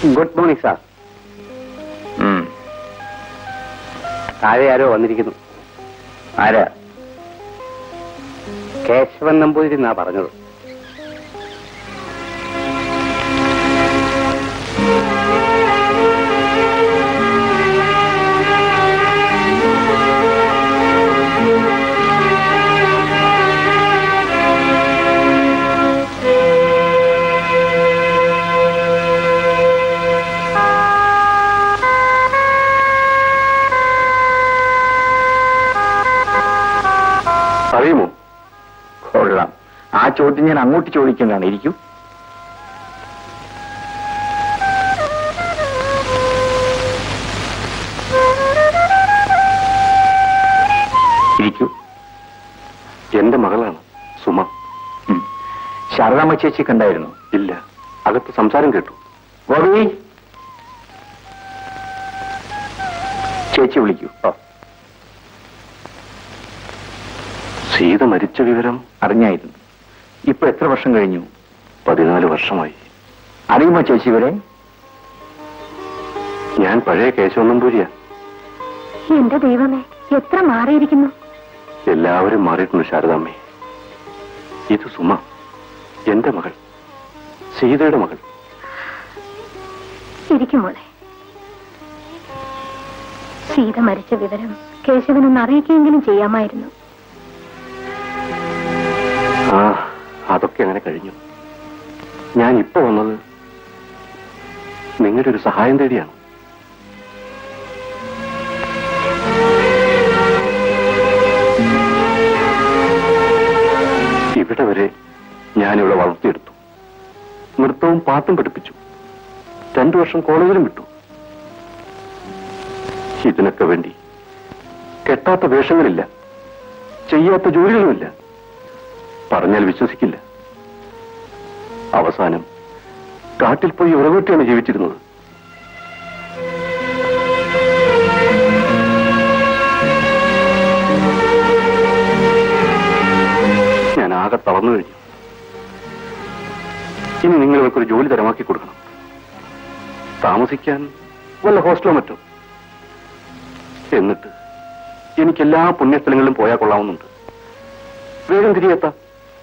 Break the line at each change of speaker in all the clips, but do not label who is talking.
Good morning sir താഴെ ആരോ വന്നിരിക്കുന്നു
ആരാ
കേശവൻ നമ്പൂതിരി എന്നാ പറഞ്ഞത്
അറിയുമോ കൊള്ളാം ആ ചോദ്യം ഞാൻ അങ്ങോട്ട് ചോദിക്കുന്നതാണ് ഇരിക്കൂ ഇരിക്കൂ
എന്റെ മകളാണ് സുമ
ഉം. ശാരദാമ്മ ചേച്ചി കണ്ടായിരുന്നു
ഇല്ല അകത്ത് സംസാരം കേട്ടു
ഗോപി ചേച്ചി വിളിക്കൂ ഓ
സീത മരിച്ച വിവരം
അറിഞ്ഞായിരുന്നു ഇപ്പൊ എത്ര വർഷം കഴിഞ്ഞു
പതിനാല് വർഷമായി
അറിയുമോ ചേച്ചി ഇവരെ
ഞാൻ പഴയ കേശവൻ നമ്പൂരിയാ
എന്റെ ദൈവമേ എത്ര മാറിയിരിക്കുന്നു
എല്ലാവരും മാറിയിട്ടുണ്ട് ശാരദാമ്മേ ഇത് സുമ എന്റെ മകൾ സീതയുടെ മകൾ
ഇരിക്കും മോളെ സീത മരിച്ച വിവരം കേശവനൊന്ന് അറിയിക്കുകയെങ്കിലും ചെയ്യാമായിരുന്നു
ആ അതൊക്കെ അങ്ങനെ കഴിഞ്ഞു ഞാൻ ഇപ്പൊ വന്നത് നിങ്ങളുടെ ഒരു സഹായം തേടിയാണ് ഇവിടെ വരെ ഞാനിവിടെ വളർത്തിയെടുത്തു നൃത്തവും പാട്ടും പഠിപ്പിച്ചു രണ്ടു വർഷം കോളേജിലും വിട്ടു ഇതിനൊക്കെ വേണ്ടി കെട്ടാത്ത വേഷങ്ങളില്ല ചെയ്യാത്ത ജോലികളുമില്ല പറഞ്ഞാൽ വിശ്വസിക്കില്ല അവസാനം കാട്ടിൽ പോയി ഉറവീട്ടിയാണ് ജീവിച്ചിരുന്നത് ഞാൻ ആകെ തളർന്നു കഴിഞ്ഞു ഇനി നിങ്ങൾ ഇവർക്കൊരു ജോലി തരമാക്കി കൊടുക്കണം താമസിക്കാൻ വല്ല ഹോസ്റ്റലോ മറ്റോ എന്നിട്ട് എനിക്ക് എല്ലാ പുണ്യസ്ഥലങ്ങളിലും പോയാൽ കൊള്ളാവുന്നുണ്ട് വേഗം തിരികെത്താം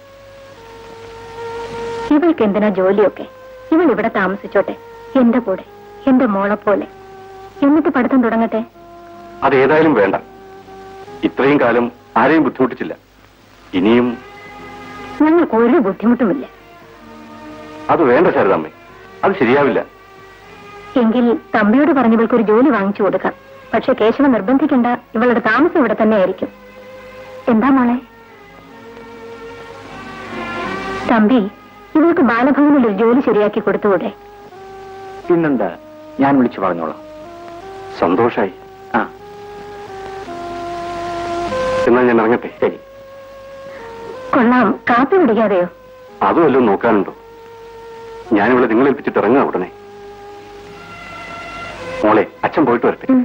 ഇവൾക്ക് എന്തിനാ ജോലിയൊക്കെ ഇവൾ ഇവിടെ താമസിച്ചോട്ടെ എന്റെ കൂടെ എന്റെ മോളെ പോലെ എന്നിട്ട് പഠിത്തം തുടങ്ങട്ടെ
അതേതായാലും വേണ്ട ഇത്രയും കാലം ആരെയും ബുദ്ധിമുട്ടിച്ചില്ല ഇനിയും
ഞങ്ങൾക്ക് ഒരു ബുദ്ധിമുട്ടുമില്ല
അത് വേണ്ട ശാരദാമ്മേ അത് ശരിയാവില്ല
എങ്കിൽ തമ്പിയോട് പറഞ്ഞ് ഇവൾക്ക് ഒരു ജോലി വാങ്ങിച്ചു കൊടുക്കാം പക്ഷെ കേശവൻ നിർബന്ധിക്കണ്ട ഇവളുടെ താമസം ഇവിടെ തന്നെ ആയിരിക്കും എന്താ മോളെ തമ്പി ഇവൾക്ക് ബാലഭവനിൽ ഒരു ജോലി ശരിയാക്കി കൊടുത്തുകൂടെ
പിന്നെന്താ ഞാൻ വിളിച്ചു പറഞ്ഞോളാം
സന്തോഷായി
ആ
എന്നാൽ ഞാൻ ഇറങ്ങട്ടെ
ശരി
കൊള്ളാം കാപ്പി കുടിക്കാതെയോ
അതും വല്ലതും നോക്കാനുണ്ടോ ഞാനിവിടെ നിങ്ങളെ ഏൽപ്പിച്ചിട്ട് ഇറങ്ങാം ഉടനെ മോളെ അച്ഛൻ പോയിട്ട് വരട്ടെ
ഉം.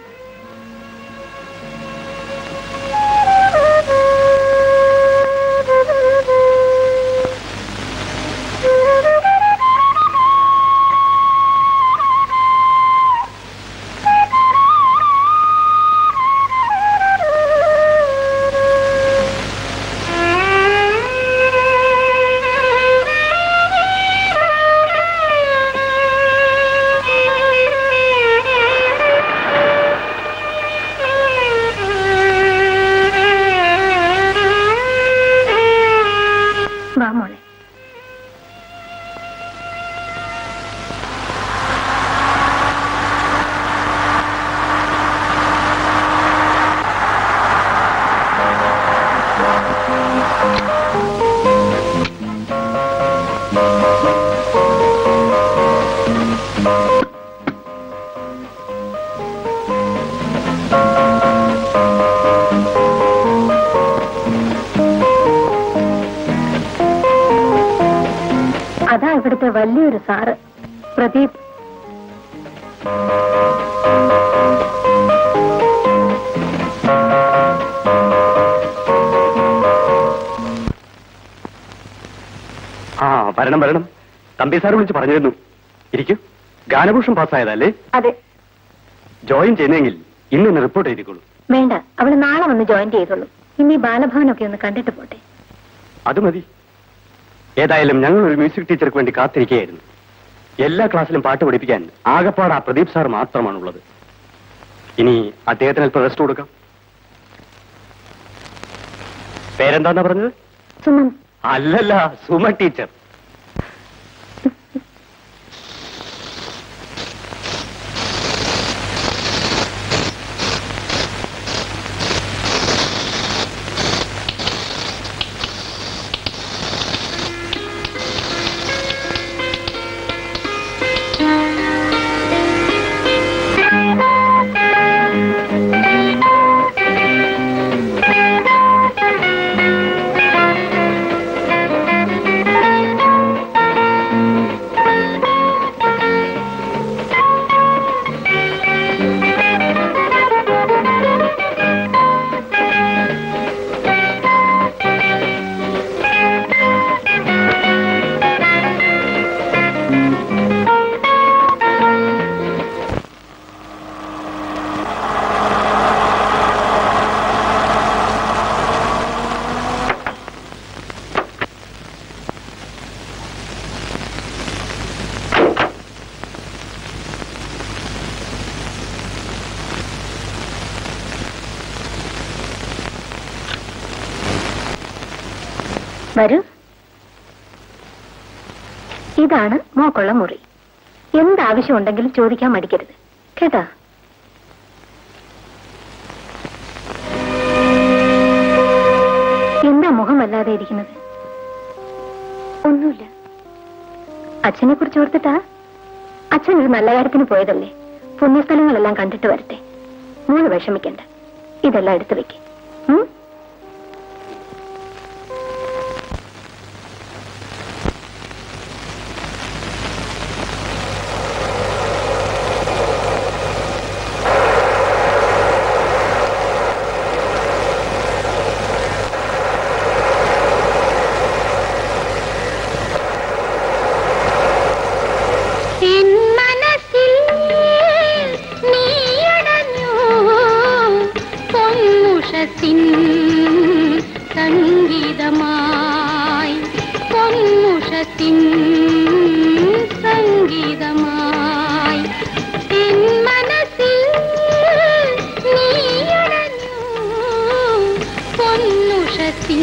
വാ മോളെ അതാ ഇവിടുത്തെ വലിയൊരു സാറ് പ്രദീപ്
ആ വരണം വരണം തമ്പി സാർ വിളിച്ച് പറഞ്ഞിരുന്നു ഇരിക്കൂ
ഗാനഭൂഷൺ പാസ്സായതല്ലേ
അതെ
ജോയിൻ ചെയ്യുന്നെങ്കിൽ ഇന്ന് തന്നെ റിപ്പോർട്ട് ചെയ്തിക്കോളൂ
വേണ്ട അവള് നാളെ വന്ന് ജോയിൻ ചെയ്തോളൂ ഇനി ഈ ബാലഭവനൊക്കെ ഒന്ന് കണ്ടിട്ട് പോട്ടെ
അത് മതി ഏതായാലും ഞങ്ങൾ ഒരു മ്യൂസിക് ടീച്ചർക്ക് വേണ്ടി കാത്തിരിക്കുകയായിരുന്നു എല്ലാ ക്ലാസ്സിലും പാട്ട് പഠിപ്പിക്കാൻ ആകപ്പാട് ആ പ്രദീപ് സാർ മാത്രമാണുള്ളത് ഇനി അദ്ദേഹത്തിന് അല്പം റെസ്റ്റ് കൊടുക്കാം പേരെന്താന്നാ പറഞ്ഞത്
സുമൻ
അല്ലല്ല സുമ ടീച്ചർ
വരൂ ഇതാണ് മോക്കുള്ള മുറി എന്താവശ്യമുണ്ടെങ്കിലും ചോദിക്കാൻ മടിക്കരുത് കേട്ടാ എന്താ മുഖം വല്ലാതെ ഇരിക്കുന്നത് ഒന്നുമില്ല അച്ഛനെ കുറിച്ച് ഓർത്തിട്ടാ അച്ഛൻ ഒരു നല്ല കാര്യത്തിന് പോയതല്ലേ പുണ്യസ്ഥലങ്ങളെല്ലാം കണ്ടിട്ട് വരട്ടെ മോള് വിഷമിക്കണ്ട ഇതെല്ലാം എടുത്തു വെക്ക് ഉം?
എൻ മനസ്സിൽ നീയടഞ്ഞു പൊന്നുഷത്തിൻ സംഗീതമായി പൊന്നുഷത്തിൻ സംഗീതമായി എൻ മനസ്സിൽ നീയടഞ്ഞു പൊന്നുഷത്തിൻ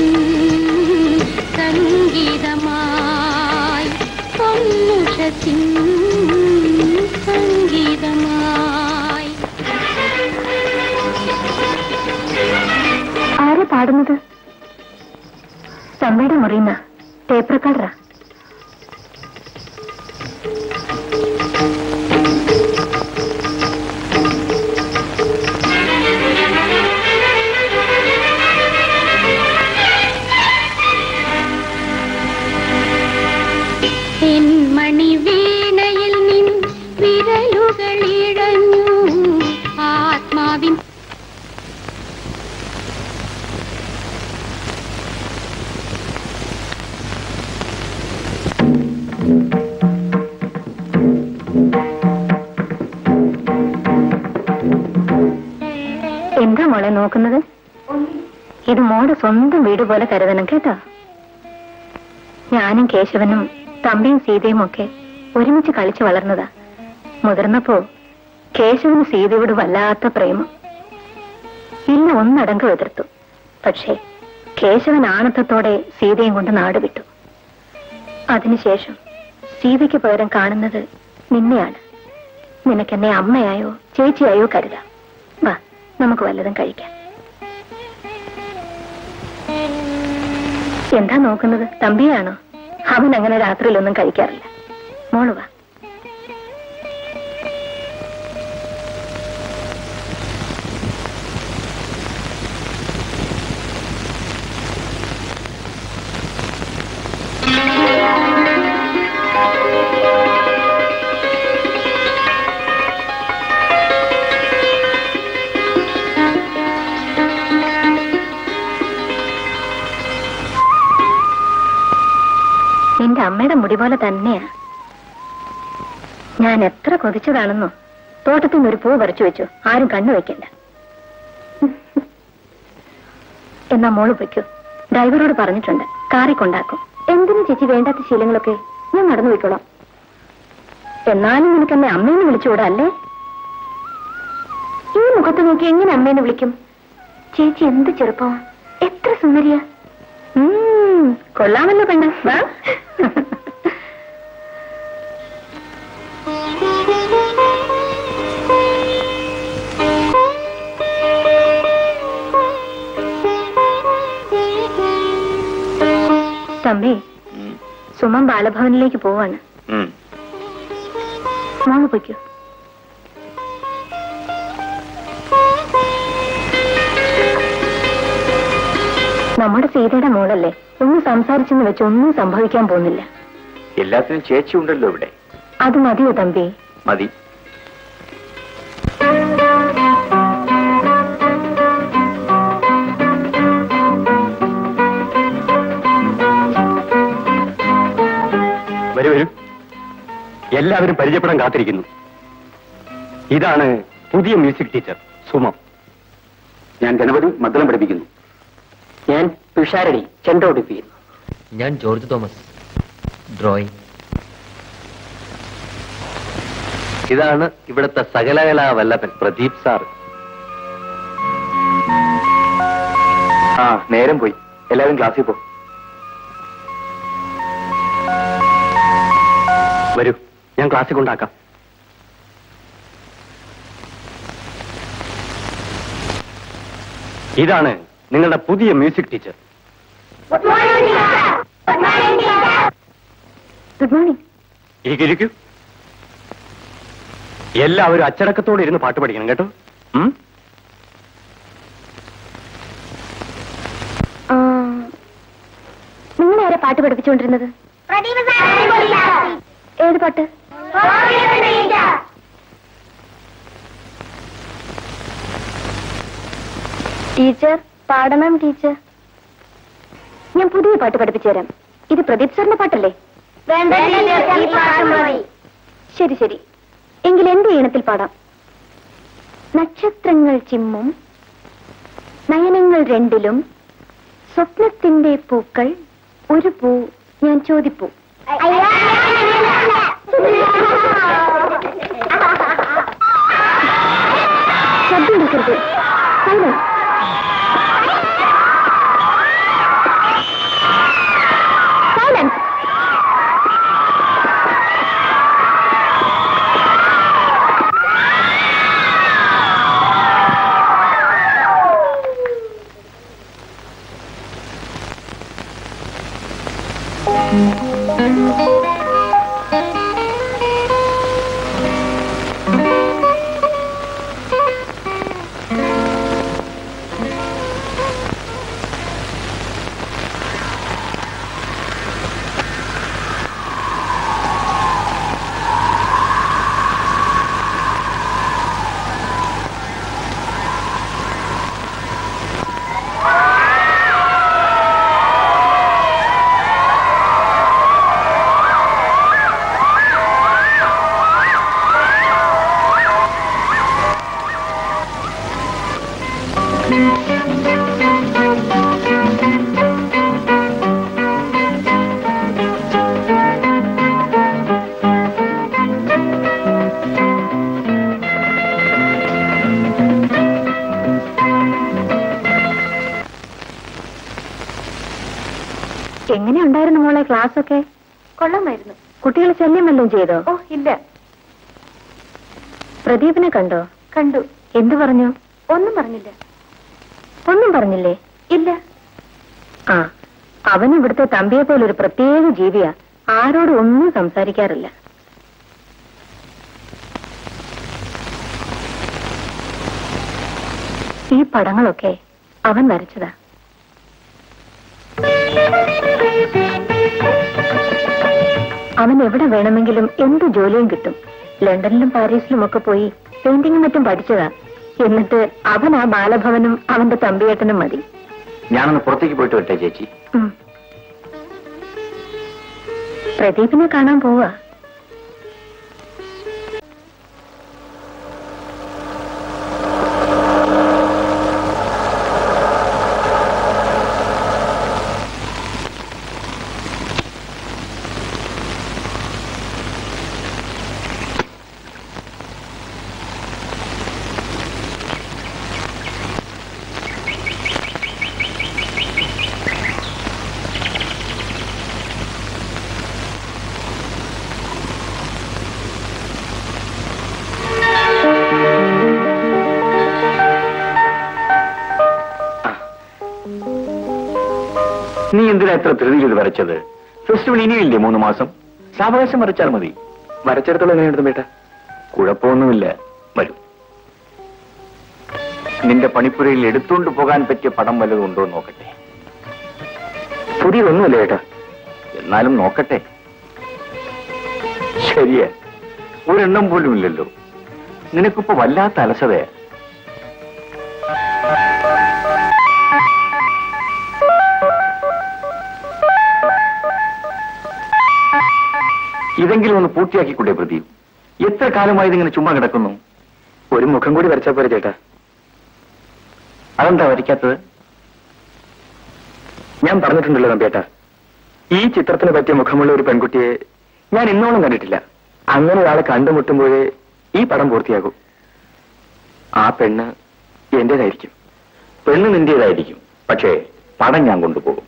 സംഗീതമായി പൊന്നുഷത്തിൻ സംഗീതമായി
ആരാ പാടുന്നത് തമ്മയുടെ മുറിയുന്ന ടേപ്പ് റെക്കോർഡറാ
തെന്മണി വീണയിൽ നിൻ വിരലുകളിഴഞ്ഞു ആത്മാവിൻ
എന്താ മോളെ നോക്കുന്നത് ഇത് മോടെ സ്വന്തം വീട് പോലെ കരുതണം കേട്ടോ ഞാനും കേശവനും തമ്പിയും സീതയും ഒക്കെ ഒരുമിച്ച് കളിച്ചു വളർന്നതാ മുതിർന്നപ്പോ കേശവന് സീതയോട് വല്ലാത്ത പ്രേമം ഇല്ല ഒന്നടങ്കം എതിർത്തു പക്ഷേ കേശവൻ ആണത്തത്തോടെ സീതയും കൊണ്ട് നാട് വിട്ടു അതിനുശേഷം സീതയ്ക്ക് പകരം കാണുന്നത് നിന്നെയാണ് നിനക്കെന്നെ അമ്മയായോ ചേച്ചിയായോ കരുതാം വാ നമുക്ക് വല്ലതും കഴിക്കാം എന്താ നോക്കുന്നത് തമ്പിയാണോ അവൻ അങ്ങനെ രാത്രിയിലൊന്നും കഴിക്കാറില്ല മോള് വാ നിന്റെ അമ്മയുടെ മുടി പോലെ തന്നെയാ ഞാൻ എത്ര കൊതിച്ചതാണെന്നോ തോട്ടത്തിൽ നിന്ന് ഒരു പൂ പറിച്ചു വെച്ചു ആരും കണ്ണു വെക്കണ്ട എന്നാ മോള് പൊയ്ക്കോ ഡ്രൈവറോട് പറഞ്ഞിട്ടുണ്ട് കാറി കൊണ്ടാക്കും എന്തിനു ചേച്ചി വേണ്ടാത്ത ശീലങ്ങളൊക്കെ ഞാൻ നടന്നു പോയിക്കോളാം എന്നാലും നിനക്ക് എന്നെ അമ്മേന്ന് വിളിച്ചുകൂടാ അല്ലേ ഈ മുഖത്ത് നോക്കി എങ്ങനെ അമ്മേനെ വിളിക്കും ചേച്ചി എന്ത് ചെറുപ്പമാ എത്ര സുന്ദരിയാ ഉം, കൊള്ളാമല്ലോ പെണ്ണ വാ തമ്പി സുമൻ ബാലഭവനിലേക്ക് പോവാണ് മോള് പൊയ്ക്കോ നമ്മുടെ സീതയുടെ മോളല്ലേ ഒന്ന് സംസാരിച്ചെന്ന് വെച്ച് ഒന്നും സംഭവിക്കാൻ പോകുന്നില്ല
എല്ലാത്തിനും ചേച്ചി ഉണ്ടല്ലോ ഇവിടെ
അത് മതിയോ തമ്പി
മതി
വരൂ വരൂ എല്ലാവരും പരിചയപ്പെടാൻ കാത്തിരിക്കുന്നു ഇതാണ് പുതിയ മ്യൂസിക് ടീച്ചർ സുമം
ഞാൻ ഗണപതി മദ്ദളം പഠിപ്പിക്കുന്നു
ഞാൻ തുഷാരടി ചെണ്ട ഒടിപ്പിക്കുന്നു
ഞാൻ ജോർജ് തോമസ് ഡ്രോയിങ് ഇതാണ് ഇവിടുത്തെ സകലകലാ വല്ലഭൻ പ്രദീപ് സാർ
ആ നേരം പോയി എല്ലാവരും ക്ലാസ്സിൽ പോ
വരൂ ഞാൻ ക്ലാസ്സിൽ കൊണ്ടാക്കാം ഇതാണ് നിങ്ങളുടെ പുതിയ മ്യൂസിക് ടീച്ചർ
ഗുഡ് മോർണിംഗ്
ഇരിക്കൂ ഇരിക്കൂ എല്ലാവരും അച്ചടക്കത്തോടെ ഇരുന്ന് പാട്ട് പഠിക്കണം കേട്ടോ ഉം?
നിങ്ങളെ പാട്ട് പഠിപ്പിച്ചുകൊണ്ടിരുന്നത് ഏത് പാട്ട് ടീച്ചർ പാടണം ടീച്ചർ ഞാൻ പുതിയ പാട്ട് പഠിപ്പിച്ചു തരാം ഇത് പ്രദീപ് സാറിന്റെ പാട്ടല്ലേ ശരി ശരി എങ്കിൽ എന്റെ ഈണത്തിൽ പാടാം നക്ഷത്രങ്ങൾ ചിമ്മും നയനങ്ങൾ രണ്ടിലും സ്വപ്നത്തിന്റെ പൂക്കൾ ഒരു പൂ ഞാൻ ചോദിപ്പൂ ശബ്ദം കേൾക്കരുത് സൈലൻസ് സൈലൻസ് എങ്ങനെ ഉണ്ടായിരുന്നു മോളെ ക്ലാസ് ഒക്കെ കൊള്ളാമായിരുന്നു കുട്ടികൾ ശല്യം വല്ലതും ചെയ്തോ ഓ ഇല്ല പ്രദീപിനെ കണ്ടോ കണ്ടു എന്തു പറഞ്ഞു ഒന്നും പറഞ്ഞില്ല ഒന്നും പറഞ്ഞില്ലേ ഇല്ല ആ അവൻ ഇവിടുത്തെ തമ്പിയെ പോലെ ഒരു പ്രത്യേക ജീവിയാ ആരോടും ഒന്നും സംസാരിക്കാറില്ല ഈ പടങ്ങളൊക്കെ അവൻ വരച്ചതാ അവൻ എവിടെ വേണമെങ്കിലും എന്ത് ജോലിയും കിട്ടും ലണ്ടനിലും പാരീസിലും ഒക്കെ പോയി പെയിന്റിങ്ങും മറ്റും പഠിച്ചതാ എന്നിട്ട് അവൻ ആ ബാലഭവനും അവന്റെ തമ്പിയേട്ടനും മതി
ഞാനൊന്ന് പുറത്തേക്ക് പോയിട്ട് വരട്ടെ ചേച്ചി
ഉം. പ്രദീപിനെ കാണാൻ പോവാ
നീ എന്തിനാ എത്ര ധൃതിയിൽ ഇത് വരച്ചത് ഫെസ്റ്റിവൽ ഇനിയില്ലേ മൂന്ന് മാസം സാവകാശം വരച്ചാൽ മതി
വരച്ചെടുത്തോളം എങ്ങനെയുണ്ട് ബേട്ട
കുഴപ്പമൊന്നുമില്ല വരൂ നിന്റെ പണിപ്പുരയിൽ എടുത്തുകൊണ്ട് പോകാൻ പറ്റിയ പടം വല്ലതും ഉണ്ടോ എന്ന് നോക്കട്ടെ
പുതിയതൊന്നുമല്ലേ ഏട്ടാ
എന്നാലും നോക്കട്ടെ ശരിയാ ഒരെണ്ണം പോലും ഇല്ലല്ലോ നിനക്കിപ്പോ വല്ലാത്ത അലസതയാ ഇതെങ്കിലും ഒന്ന് പൂർത്തിയാക്കിക്കൂടെ പ്രദീപ് എത്ര കാലമായി ഇതിങ്ങനെ ചുമ്മാ കിടക്കുന്നു
ഒരു മുഖം കൂടി വരച്ചാൽ പോരെ ചേട്ടാ
അതെന്താ വരയ്ക്കാത്തത്
ഞാൻ പറഞ്ഞിട്ടുണ്ടല്ലോ നമ്പ്യേട്ടാ ഈ ചിത്രത്തിന് പറ്റിയ മുഖമുള്ള ഒരു പെൺകുട്ടിയെ ഞാൻ ഇന്നോളം കണ്ടിട്ടില്ല അങ്ങനെ ഒരാളെ കണ്ടുമുട്ടുമ്പോഴേ ഈ പടം പൂർത്തിയാകും ആ പെണ്ണ് എന്റേതായിരിക്കും
പെണ്ണ് നിന്റേതായിരിക്കും പക്ഷേ പടം ഞാൻ കൊണ്ടുപോകും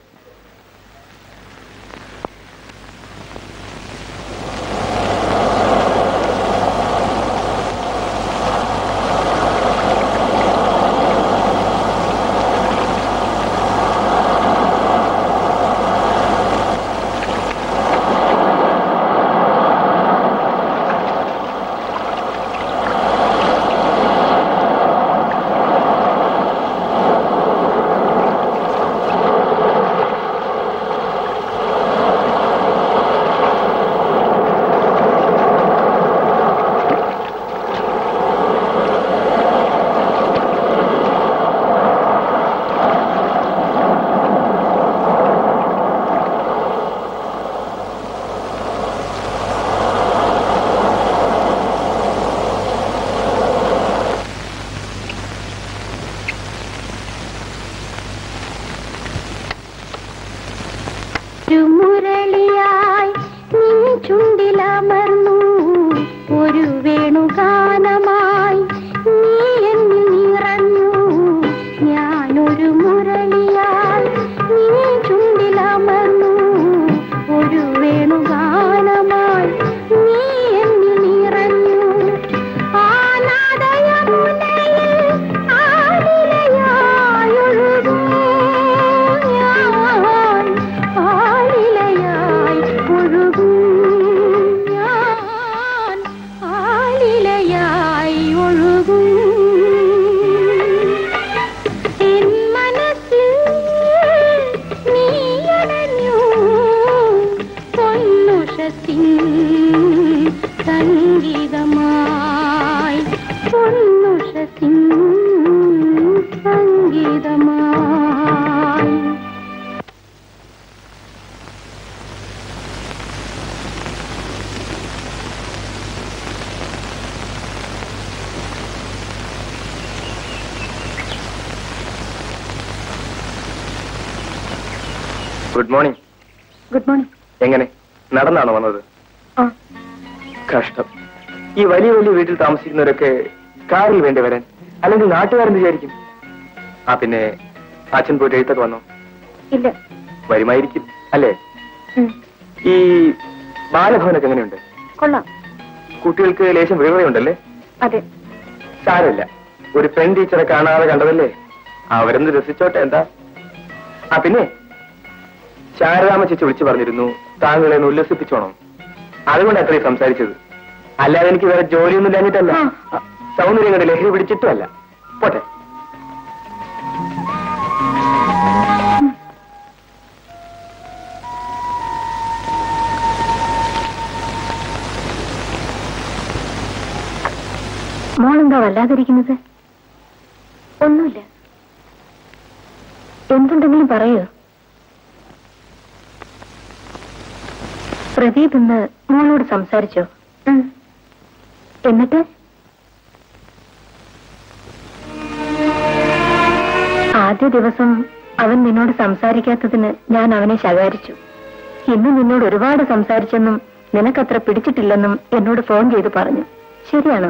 ഒരു മുരളിയായി നിൻ ചുണ്ടിലമർന്നു ഒരു വേണുഗാനമായി നീ എന്നിൽ നിറഞ്ഞു ഞാനൊരു മുരളിയായി നിൻ ചുണ്ടിലമർന്നു ഒരു വേണുഗാനമായി നീ എന്നിൽ നിറഞ്ഞു ആനാദയമുനയിൽ ആലിലയായൊഴുകും ഞാൻ ആലിലയായി ഒഴുകും ഞാൻ ആലിലയായി ഒഴുകും എൻ മനസ്സിൽ നീയടഞ്ഞു പൊന്നുഷത്തിൻ സംഗീതമായി പൊന്നുഷത്തിൻ സംഗീതമായി
ഗുഡ് മോർണിംഗ്
ഗുഡ് മോർണിംഗ്
എങ്ങനെ നടന്നാണോ വന്നത്
ആ
കഷ്ടം ഈ വലിയ വലിയ വീട്ടിൽ താമസിക്കുന്നവരൊക്കെ കാറിൽ വേണ്ടി വരാൻ അല്ലെങ്കിൽ നാട്ടുകാരെന്ന് വിചാരിക്കും ആ പിന്നെ അച്ഛൻ പോയിട്ട് എഴുത്തൊക്കെ വന്നോ
ഇല്ല
വരുമായിരിക്കും അല്ലേ
ഉം.
ഈ ബാലഭവനൊക്കെ എങ്ങനെയുണ്ട്
കൊള്ളാം
കുട്ടികൾക്ക് ലേശം വിവരമുണ്ടല്ലേ
അതെ
സാരമില്ല ഒരു പെൺ ടീച്ചറെ കാണാതെ കണ്ടതല്ലേ അവരൊന്ന് രസിച്ചോട്ടെ എന്താ ആ പിന്നെ ശാരദാമ്മ ചേച്ചി വിളിച്ചു പറഞ്ഞിരുന്നു താങ്കളെ ഒന്ന് ഉല്ലസിപ്പിച്ചോണം അതുകൊണ്ട് അത്രയും സംസാരിച്ചത് അല്ലാതെ എനിക്ക് വേറെ ജോലിയൊന്നും ഇല്ലാഞ്ഞിട്ടല്ല
ആ.
സൗന്ദര്യം കണ്ട് ലഹരി പിടിച്ചിട്ടുമല്ല പോട്ടെ
മോളെന്താ വല്ലാതിരിക്കുന്നത് ഒന്നുമില്ല എന്തുണ്ടെങ്കിലും പറയൂ പ്രദീപ് ഇന്ന് മോളോട് സംസാരിച്ചോ എന്നിട്ട് ആദ്യ ദിവസം അവൻ നിന്നോട് സംസാരിക്കാത്തതിന് ഞാൻ അവനെ ശകാരിച്ചു ഇന്ന് നിന്നോട് ഒരുപാട് സംസാരിച്ചെന്നും നിനക്കത്ര പിടിച്ചിട്ടില്ലെന്നും എന്നോട് ഫോൺ ചെയ്ത് പറഞ്ഞു ശരിയാണോ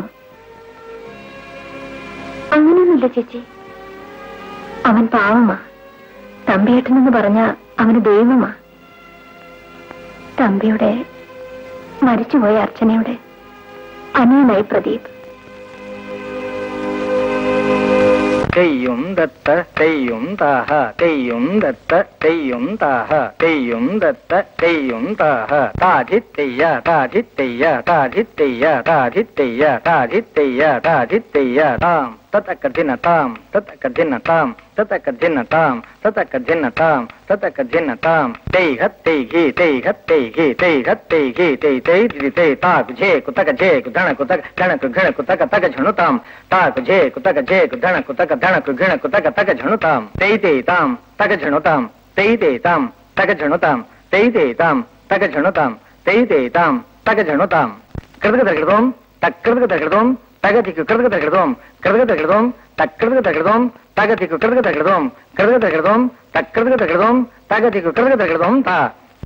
അങ്ങനെയൊന്നുമില്ല ചേച്ചി അവൻ പാവമാ തമ്പിയേട്ടനെന്ന് പറഞ്ഞ അവന് ദൈവമാ തമ്പിയുടെ മരിച്ചുപോയ അർച്ചനയുടെ അനിയനായി പ്രദീപ്
തെയ്യും ദത്ത തെയ്യും താഹ തെയ്യും ദത്ത തെയ്യും താഹ തെയ്യും ദത്ത തെയ്യും താഹ താധിത്തെയ്യ താധിത്തെയ്യ താധിത്തെയ്യ താധിത്തെയ്യ താധിത്തെയ്യ താധിത്തെയ്യ താം തതകധിനതാം തതകധിനതാം തതകധിനതാം തതകധിനതാം തതകധിനതാം തൈഹത്തൈഹി തൈഹത്തൈഹി തൈഹത്തൈഹി തൈ തൈ തി തൈ താക് ఝേ കുതക ఝേ കുധണ കുതക ധണ കുഘണ കുതക തക ఝണുതാം താക് ఝേ కుతక జేకు ధణకు తక ధణకు ఘిణకు తక తక ఝణుతాం తైతే తాం తక ఝణుతాం తైతే తాం తక ఝణుతాం తైతే తాం తక ఝణుతాం తైతే తాం తక ఝణుతాం కృతక దగడదోం తక్కృతక దగడదోం తగతికు కృతక దగడదోం కృతక దగడదోం తక్కృతక దగడదోం తగతికు కృతక దగడదోం కృతక దగడదోం తక్కృతక దగడదోం తగతికు కృతక దగడదోం తా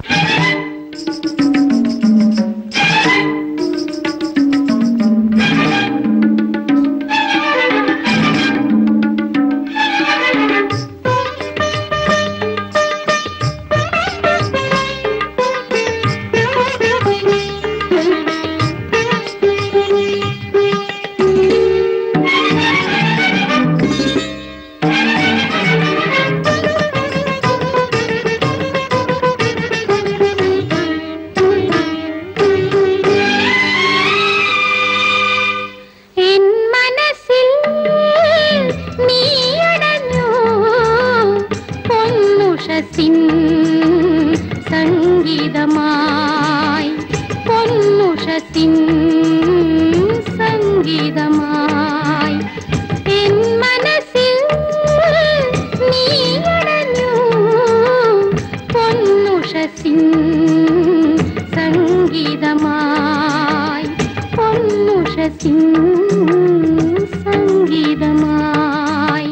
എൻ മനസ്സിൽ നീയടഞ്ഞു പൊന്നുഷസിൻ സംഗീതമായി പൊന്നുഷസിൻ സംഗീതമായി എൻ മനസ്സിൽ നീയടഞ്ഞു പൊന്നുഷസിൻ സംഗീതമായി പൊന്നുഷസിൻ സംഗീതമായി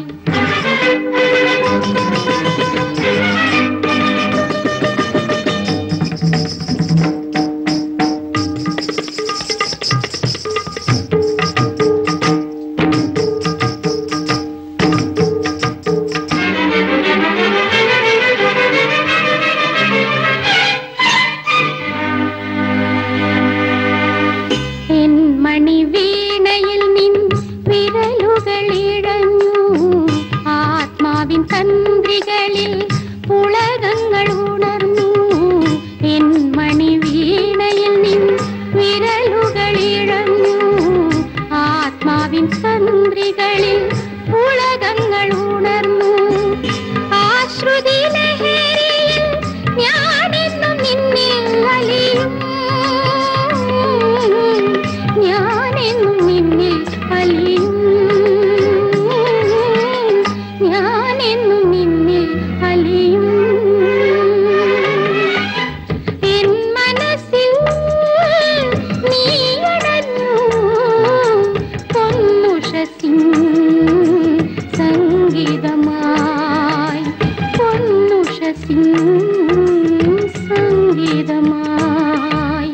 എൻ മണിവീണയിൽ നിൻ വിരലുകളിഴഞ്ഞു ആത്മാവിൻ തന്ത്രികളിൽ പുളകങ്ങൾ ഉണർന്നു എൻ മണിവീണയിൽ നിൻ വിരലുകളിഴഞ്ഞു ആത്മാവിൻ തന്ത്രികളിൽ പുളകങ്ങൾ ഉണർന്നു ആശ്രുതി ലഹരിയിൽ ഞാനെന്നും നിന്നിൽ അലിയും ഞാനെന്നും നിന്നിൽ അലിയും ഞാനെന്നും നിന്നിൽ അലിയും എൻ മനസ്സിൽ നീയടഞ്ഞു പൊന്നുഷസിൻ സംഗീതമായി പൊന്നുഷസിൻ സംഗീതമായി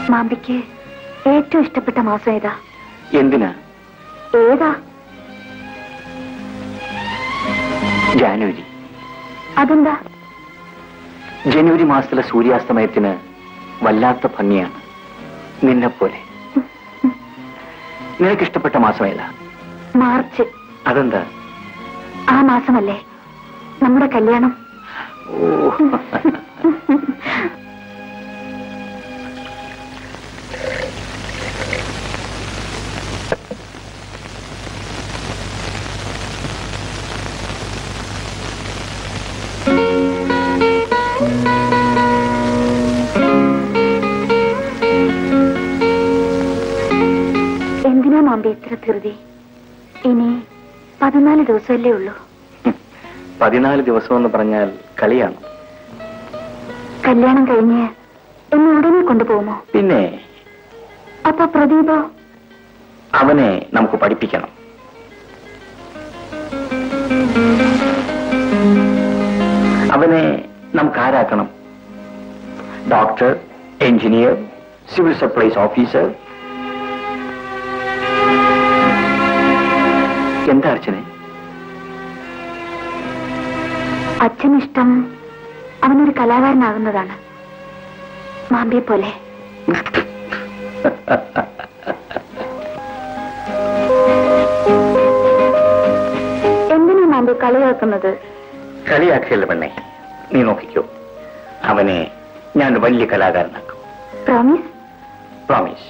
മാമ്പിക്ക് ഏറ്റവും ഇഷ്ടപ്പെട്ട മാസം ഏതാ
എന്തിനാ
ഏതാ
ജാനുവരി
അതെന്താ
ജനുവരി മാസത്തിലെ സൂര്യാസ്തമയത്തിന് വല്ലാത്ത ഭംഗിയാണ് നിന്നെപ്പോലെ നിനക്കിഷ്ടപ്പെട്ട മാസം ഏതാ
മാർച്ച്
അതെന്താ
ആ മാസമല്ലേ നമ്മുടെ കല്യാണം
ഓ
എന്തിനാ മാമ്പി ഇത്ര ധൃതി ഇനി പതിനാല് ദിവസമല്ലേ ഉള്ളൂ
പതിനാല് ദിവസം എന്ന് പറഞ്ഞാൽ കളിയാണ്
കല്യാണം കഴിഞ്ഞ് എന്നെ ഉടനെ കൊണ്ടുപോകുമോ
പിന്നെ
അപ്പൊ പ്രദീപോ
അവനെ നമുക്ക് പഠിപ്പിക്കണം അവനെ നമുക്ക് ആരാക്കണം doctor engineer civil supplies officer എന്താ അർച്ചനെ
അച്ഛനിഷ്ടം അവനൊരു കലാകാരനാകുന്നതാണ് മാമ്പിയെ പോലെ എന്തിനാ മാമ്പി കളിയാക്കുന്നത്
കളിയാക്കിയല്ല പെണ്ണെ നീ നോക്കിക്കോ അവനെ ഞാൻ വലിയ കലാകാരനാക്കും
പ്രോമിസ്
പ്രോമിസ്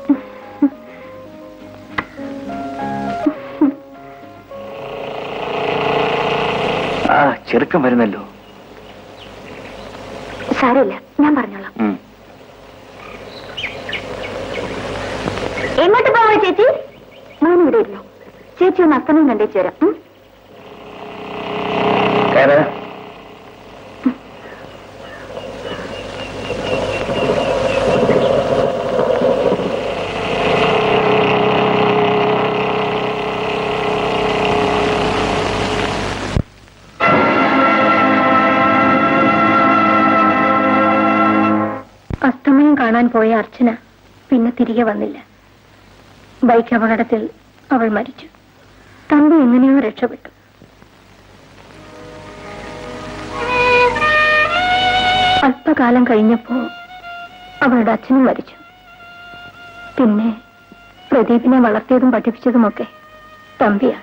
ആ ചെറുക്കം വരുന്നല്ലോ
സാരമില്ല ഞാൻ പറഞ്ഞോളാം
ഉം.
എങ്ങോട്ട് പോവാ ചേച്ചി ഞാനിവിടെ ഇരുന്നു ചേച്ചി ഒന്ന് അസ്തമയം കണ്ടേച്ചു തരാം ഉം?
കയറ്.
അസ്തമയം കാണാൻ പോയ അർച്ചന പിന്നെ തിരികെ വന്നില്ല ബൈക്ക് അപകടത്തിൽ അവൾ മരിച്ചു തമ്പി എങ്ങനെയോ രക്ഷപ്പെട്ടു അല്പകാലം കഴിഞ്ഞപ്പോ അവളുടെ അച്ഛനും മരിച്ചു പിന്നെ പ്രദീപിനെ വളർത്തിയതും പഠിപ്പിച്ചതുമൊക്കെ തമ്പിയാണ്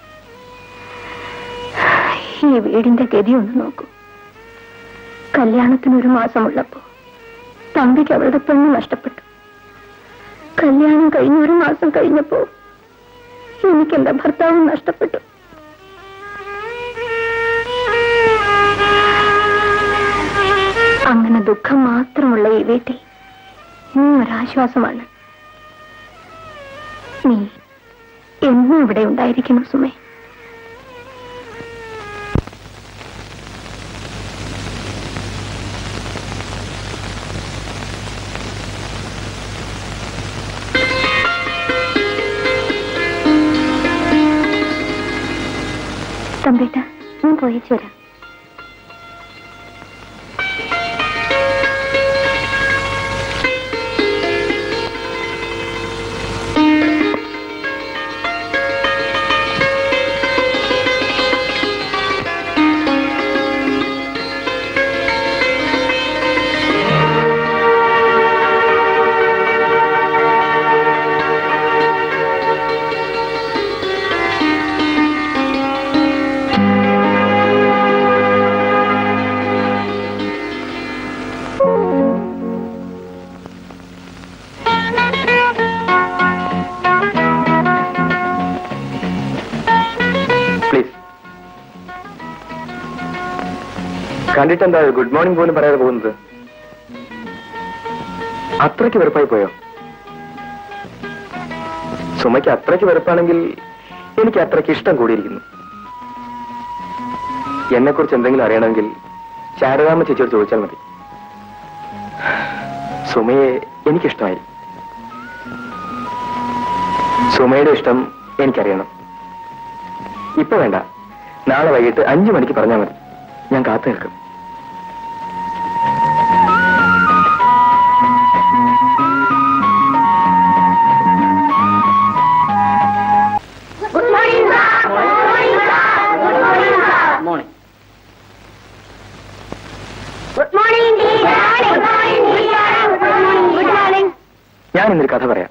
ഈ വീടിന്റെ ഗതി ഒന്ന് നോക്കൂ കല്യാണത്തിന് ഒരു മാസമുള്ളപ്പോ തമ്പിക്ക് അവളുടെ പെണ്ണ് നഷ്ടപ്പെട്ടു കല്യാണം കഴിഞ്ഞ ഒരു മാസം കഴിഞ്ഞപ്പോ എനിക്ക് എന്റെ ഭർത്താവും നഷ്ടപ്പെട്ടു അങ്ങനെ ദുഃഖം മാത്രമുള്ള ഈ വീട്ടിൽ നീ ഒരാശ്വാസമാണ് നീ എന്നും ഇവിടെ ഉണ്ടായിരിക്കണം സുമേ തമ്പേട്ട ഞാൻ പോയിച്ചു വരാം
പ്ലീസ് കണ്ടിട്ടെന്താ ഗുഡ് മോർണിംഗ് പോലും പറയാതെ പോകുന്നത് അത്രയ്ക്ക് വെറുപ്പായി പോയോ സുമയ്ക്ക് അത്രയ്ക്ക് വെറുപ്പാണെങ്കിൽ എനിക്ക് അത്രയ്ക്ക് ഇഷ്ടം കൂടിയിരിക്കുന്നു എന്നെ കുറിച്ച് എന്തെങ്കിലും അറിയണമെങ്കിൽ ശാരദാമ്മ ചേച്ചിയോട് ചോദിച്ചാൽ മതി സുമയെ എനിക്കിഷ്ടമായി സുമയുടെ ഇഷ്ടം എനിക്കറിയണം ഇപ്പൊ വേണ്ട നാളെ വൈകിട്ട് അഞ്ചു മണിക്ക് പറഞ്ഞാൽ മതി ഞാൻ കാത്തു നിൽക്കും ഞാൻ ഇന്നൊരു കഥ പറയാം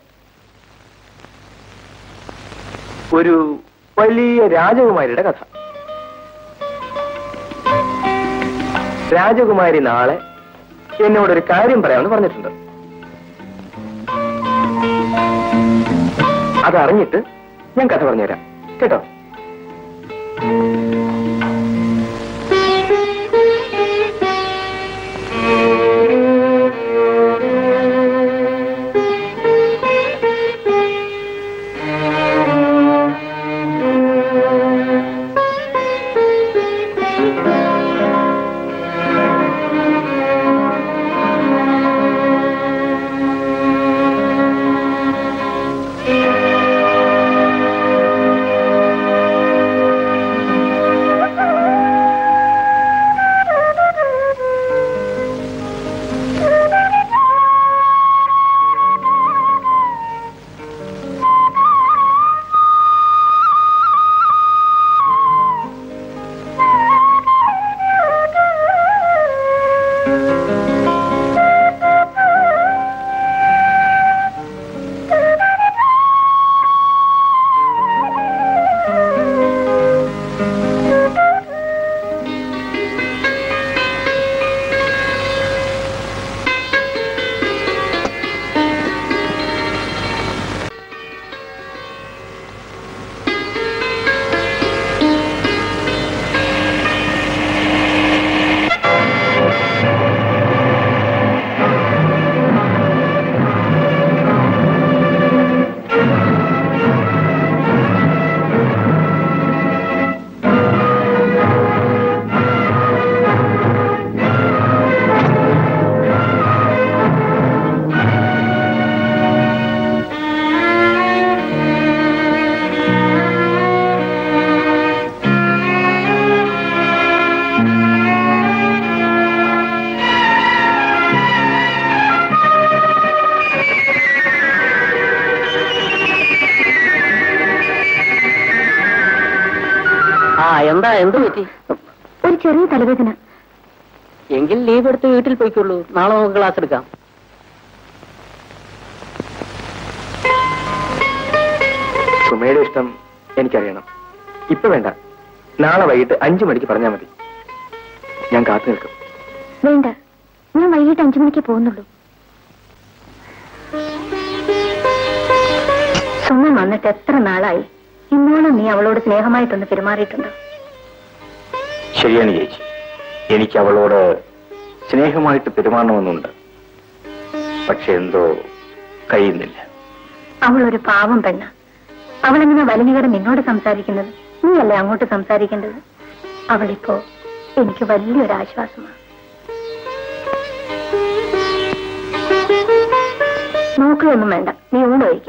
ഒരു വലിയ രാജകുമാരിയുടെ കഥ രാജകുമാരി നാളെ എന്നോടൊരു കാര്യം പറയാമെന്ന് പറഞ്ഞിട്ടുണ്ട് അതറിഞ്ഞിട്ട് ഞാൻ കഥ പറഞ്ഞുതരാം കേട്ടോ
ആ എന്താ എന്ത് പറ്റി
ഒരു ചെറിയ തലവേദന
എങ്കിൽ ലീവ് എടുത്ത് വീട്ടിൽ പോയിക്കുള്ളൂ നാളെ നമുക്ക് ക്ലാസ് എടുക്കാം
സുമയുടെ ഇഷ്ടം എനിക്കറിയണം ഇപ്പൊ വേണ്ട നാളെ വൈകിട്ട് അഞ്ചു മണിക്ക് പറഞ്ഞാൽ മതി ഞാൻ കാത്തു നിൽക്കും
വേണ്ട ഞാൻ വൈകിട്ട് അഞ്ചു മണിക്ക് പോകുന്നുള്ളൂ സുമ വന്നിട്ട് എത്ര നാളായി ഇന്നോളം നീ അവളോട് സ്നേഹമായിട്ടൊന്ന് പെരുമാറിയിട്ടുണ്ടോ
ശരിയാണ് ചേച്ചി എനിക്ക് അവളോട് സ്നേഹമായിട്ട് പെരുമാറണമെന്നുണ്ട് പക്ഷെ എന്തോ കഴിയുന്നില്ല
അവൾ ഒരു പാവം പെണ്ണ അവളെങ്ങനെ വലിഞ്ഞുകട നിന്നോട് സംസാരിക്കുന്നത് നീയല്ലേ അങ്ങോട്ട് സംസാരിക്കേണ്ടത് അവളിപ്പോ എനിക്ക് വലിയൊരു ആശ്വാസമാണ് നോക്കുകയൊന്നും വേണ്ട നീ ഊണ് കഴിക്കും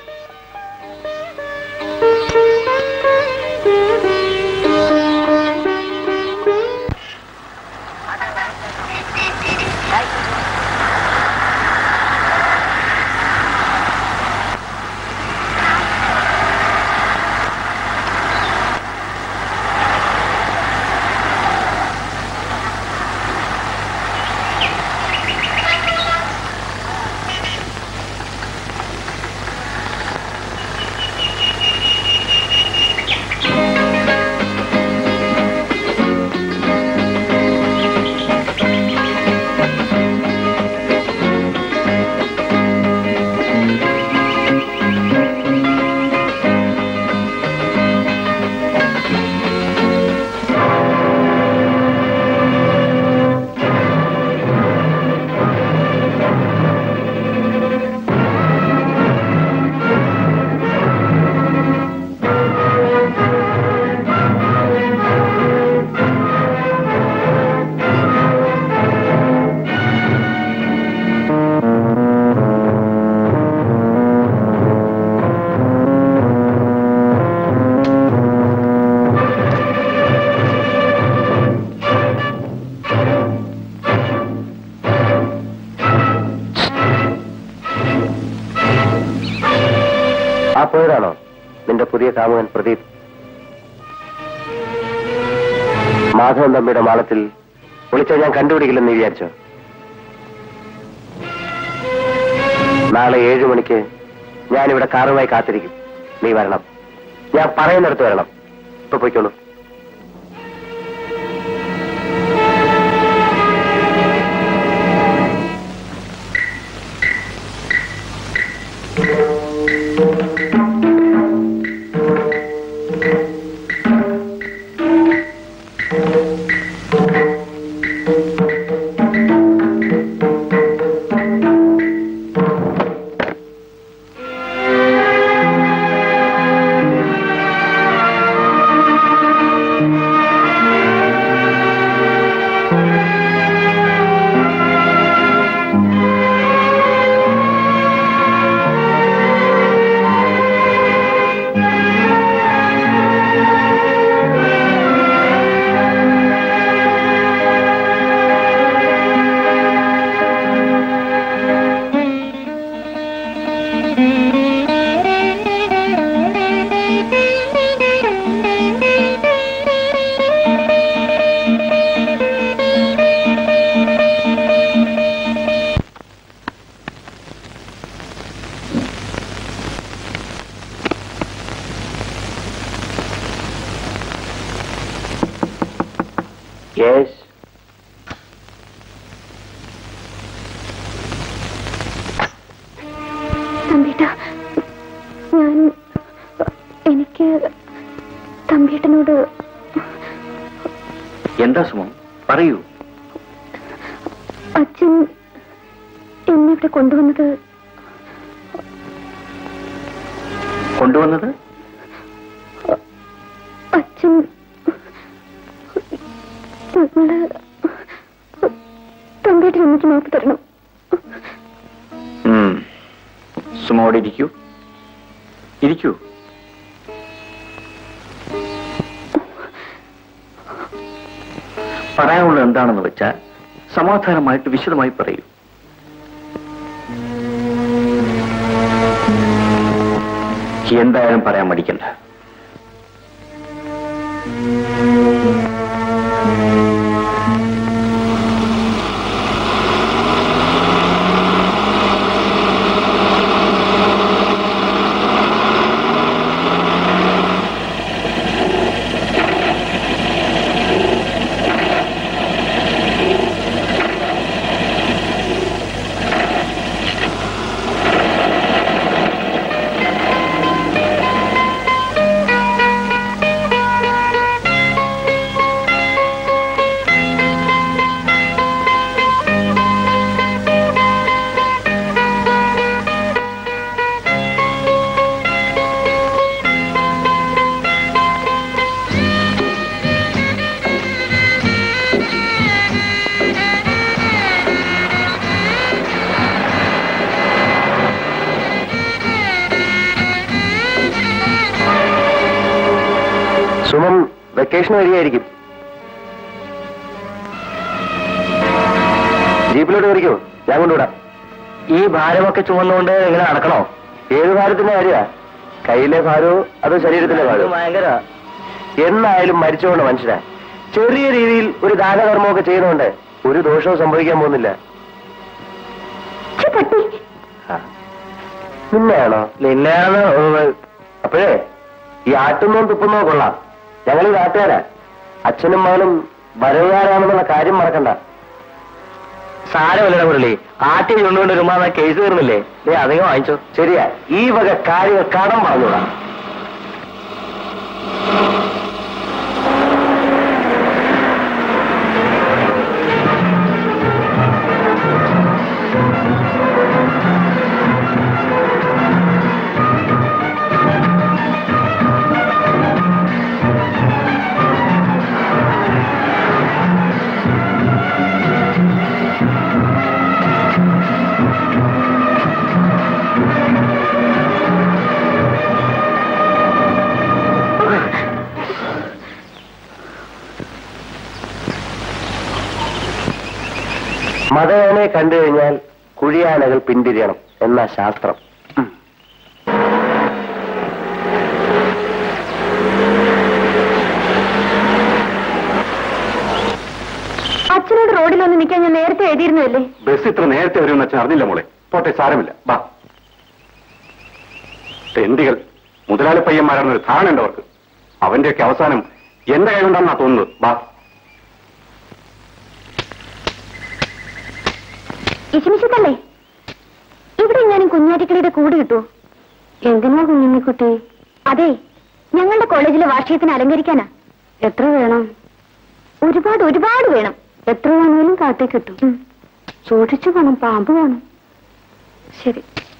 ആ പോയതാണോ നിന്റെ പുതിയ കാമുകൻ പ്രദീപ് മാധവൻ തമ്മിയുടെ മാളത്തിൽ വിളിച്ച ഞാൻ കണ്ടുപിടിക്കില്ലെന്ന് വിചാരിച്ചോ
നാളെ ഏഴു മണിക്ക് ഞാനിവിടെ കാറുമായി കാത്തിരിക്കും നീ വരണം ഞാൻ പറയുന്നിടത്ത് വരണം ഇപ്പൊ പോയിക്കോളൂ യെസ്
തമ്പീട്ട ഞാൻ എനിക്ക് തമ്പീട്ടനോട്
എന്താ സുമം പറയൂ
അച്ഛൻ എന്നെ ഇവിടെ കൊണ്ടുവന്നത്
കൊണ്ടുവന്നത്
അച്ഛൻ നിങ്ങള് തമ്പീട്ടൻ എനിക്ക് മാപ്പ് തരണം
ഉം. സുമ അവിടെ ഇരിക്കൂ ഇരിക്കൂ പറയാനുള്ളത് എന്താണെന്ന് വെച്ചാൽ സമാധാനമായിട്ട് വിശദമായി പറയൂ എന്തായാലും പറയാൻ മടിക്കണ്ട
സുമം വെക്കേഷൻ വരികയായിരിക്കും ജീപ്പിലോട്ട് കയറിക്കോ ഞാൻ കൊണ്ടുവിടാം ഈ ഭാരമൊക്കെ ചുമന്നുകൊണ്ട് ഇങ്ങനെ നടക്കണോ ഏത് ഭാരത്തിന്റെ കാര്യ കയ്യിലെ ഭാരമോ അതോ ശരീരത്തിന്റെ ഭാരമോ ഭയങ്കര എന്നായാലും മരിച്ചുകൊണ്ട് മനുഷ്യരാ ചെറിയ രീതിയിൽ ഒരു ദാനകർമ്മമൊക്കെ ചെയ്യുന്നതുകൊണ്ട് ഒരു ദോഷവും സംഭവിക്കാൻ പോകുന്നില്ല
ഛെ, പട്ടി
നിന്നെയാണോ നിന്നെയാണ് അപ്പോഴേ ഈ ആട്ടുന്നോ തുപ്പുന്നോ കൊള്ളാം ഞങ്ങൾ ഈ നാട്ടുകാരാ അച്ഛനും മകനും വരവുകാരാണെന്നുള്ള കാര്യം മറക്കണ്ട സാരമല്ലട മുരളി ആട്ടി കൊണ്ടുകൊണ്ട് വരുമ്പോ കേസ് തീർന്നില്ലേ നീ അധികം വാങ്ങിച്ചോ ശരിയാ ഈ വക കാര്യങ്ങൾ കടം പറഞ്ഞൂടാ മതയാനെ കണ്ടു കഴിഞ്ഞാൽ കുഴിയാനകൾ പിന്തിരിയണം എന്ന ശാസ്ത്രം
അച്ഛനോട് റോഡിൽ ഒന്ന് നിൽക്കാൻ ഞാൻ നേരത്തെ എഴുതിയിരുന്നല്ലേ
ബസ് ഇത്ര നേരത്തെ വരുമെന്ന് അച്ഛൻ അറിഞ്ഞില്ല മോളെ പോട്ടെ സാരമില്ല വാ തെണ്ടികൾ മുതലാളി പയ്യന്മാരാണെന്നൊരു ധാരണ ഉണ്ട് അവർക്ക് അവന്റെയൊക്കെ അവസാനം എന്റെ കൈ കൊണ്ടാണെന്നാ തോന്നുന്നത് ബാ
ഇശമിശക്കല്ലേ ഇവിടെ എങ്ങാനും കുഞ്ഞാറ്റിക്കളിയുടെ കൂട് കിട്ടുമോ എന്തിനാ കുഞ്ഞുണ്ണിക്കുട്ടി അതെ ഞങ്ങളുടെ കോളേജിലെ വാർഷികത്തിന് അലങ്കരിക്കാനാ എത്ര വേണം ഒരുപാട് ഒരുപാട് വേണം എത്ര വേണമെങ്കിലും കാത്തേ കിട്ടും സൂക്ഷിച്ചു വേണം പാമ്പ് വേണം ശരി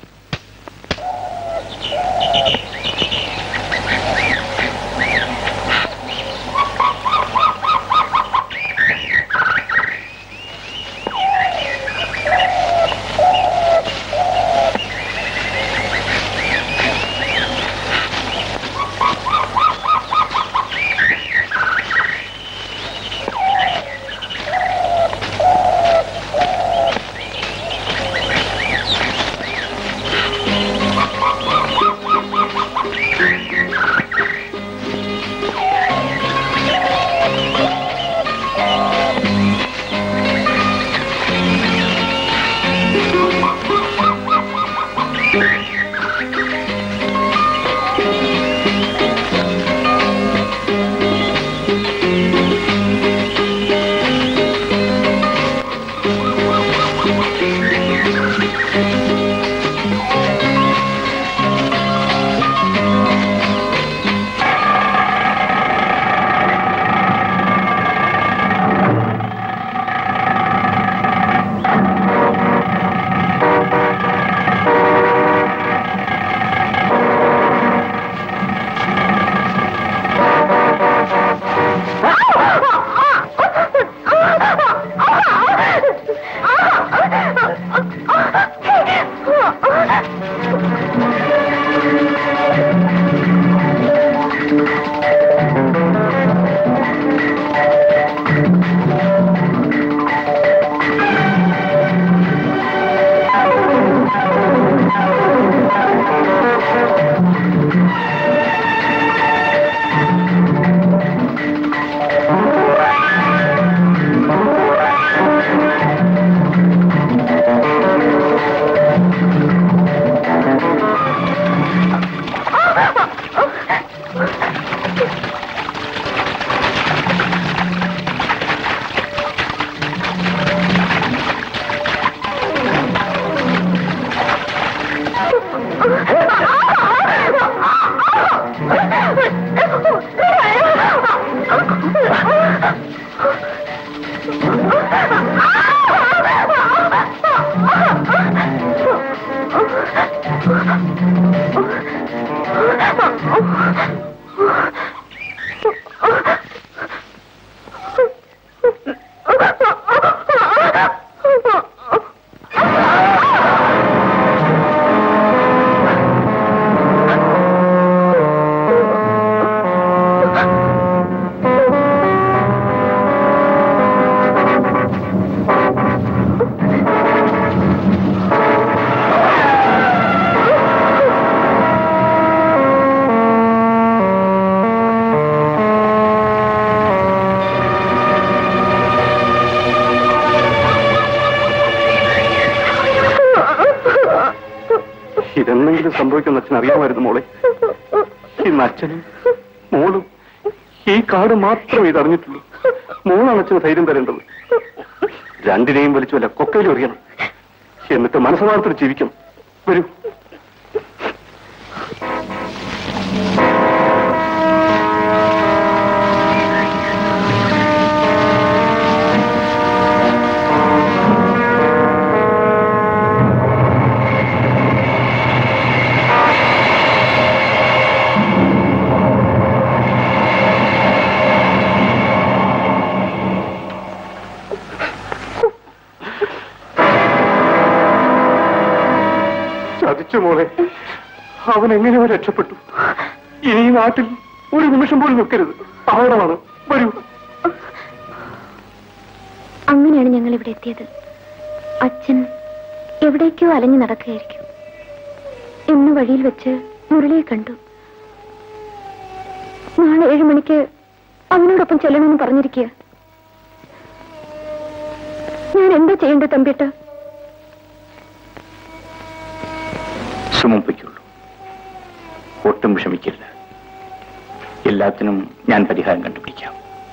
ഇതെന്തെങ്കിലും സംഭവിക്കുന്ന അച്ഛൻ അറിയാമായിരുന്നു മോളെ ഇന്ന് അച്ഛനും മോളും ഈ കാട് മാത്രമേ ഇതറിഞ്ഞിട്ടുള്ളൂ മോളാണ് അച്ഛന് ധൈര്യം തരേണ്ടത് രണ്ടിനെയും വലിച്ചു വല്ല കൊക്കയിൽ എറിയണം എന്നിട്ട് മനസ്സമാർത്ഥത്തിൽ ജീവിക്കണം വരൂ ചതിച്ചു മോളെ അവൻ എങ്ങനെയോ രക്ഷപ്പെട്ടു ഇനി ഈ നാട്ടിൽ ഒരു നിമിഷം പോലും നിൽക്കരുത് അപകടമാണ് വരൂ
അങ്ങനെയാണ് ഞങ്ങൾ ഇവിടെ എത്തിയത് അച്ഛൻ എവിടേക്കോ അലഞ്ഞു നടക്കുകയായിരിക്കും ഇന്ന് വഴിയിൽ വെച്ച് മുരളിയെ കണ്ടു നാളെ ഏഴു മണിക്ക് അവനോടൊപ്പം ചെല്ലണമെന്ന് പറഞ്ഞിരിക്കുക ഞാൻ എന്താ ചെയ്യേണ്ടത് തമ്പിട്ട
സുമം പൊയ്ക്കുള്ളൂ ഒട്ടും വിഷമിക്കരുത് എല്ലാത്തിനും ഞാൻ പരിഹാരം കണ്ടുപിടിക്കാം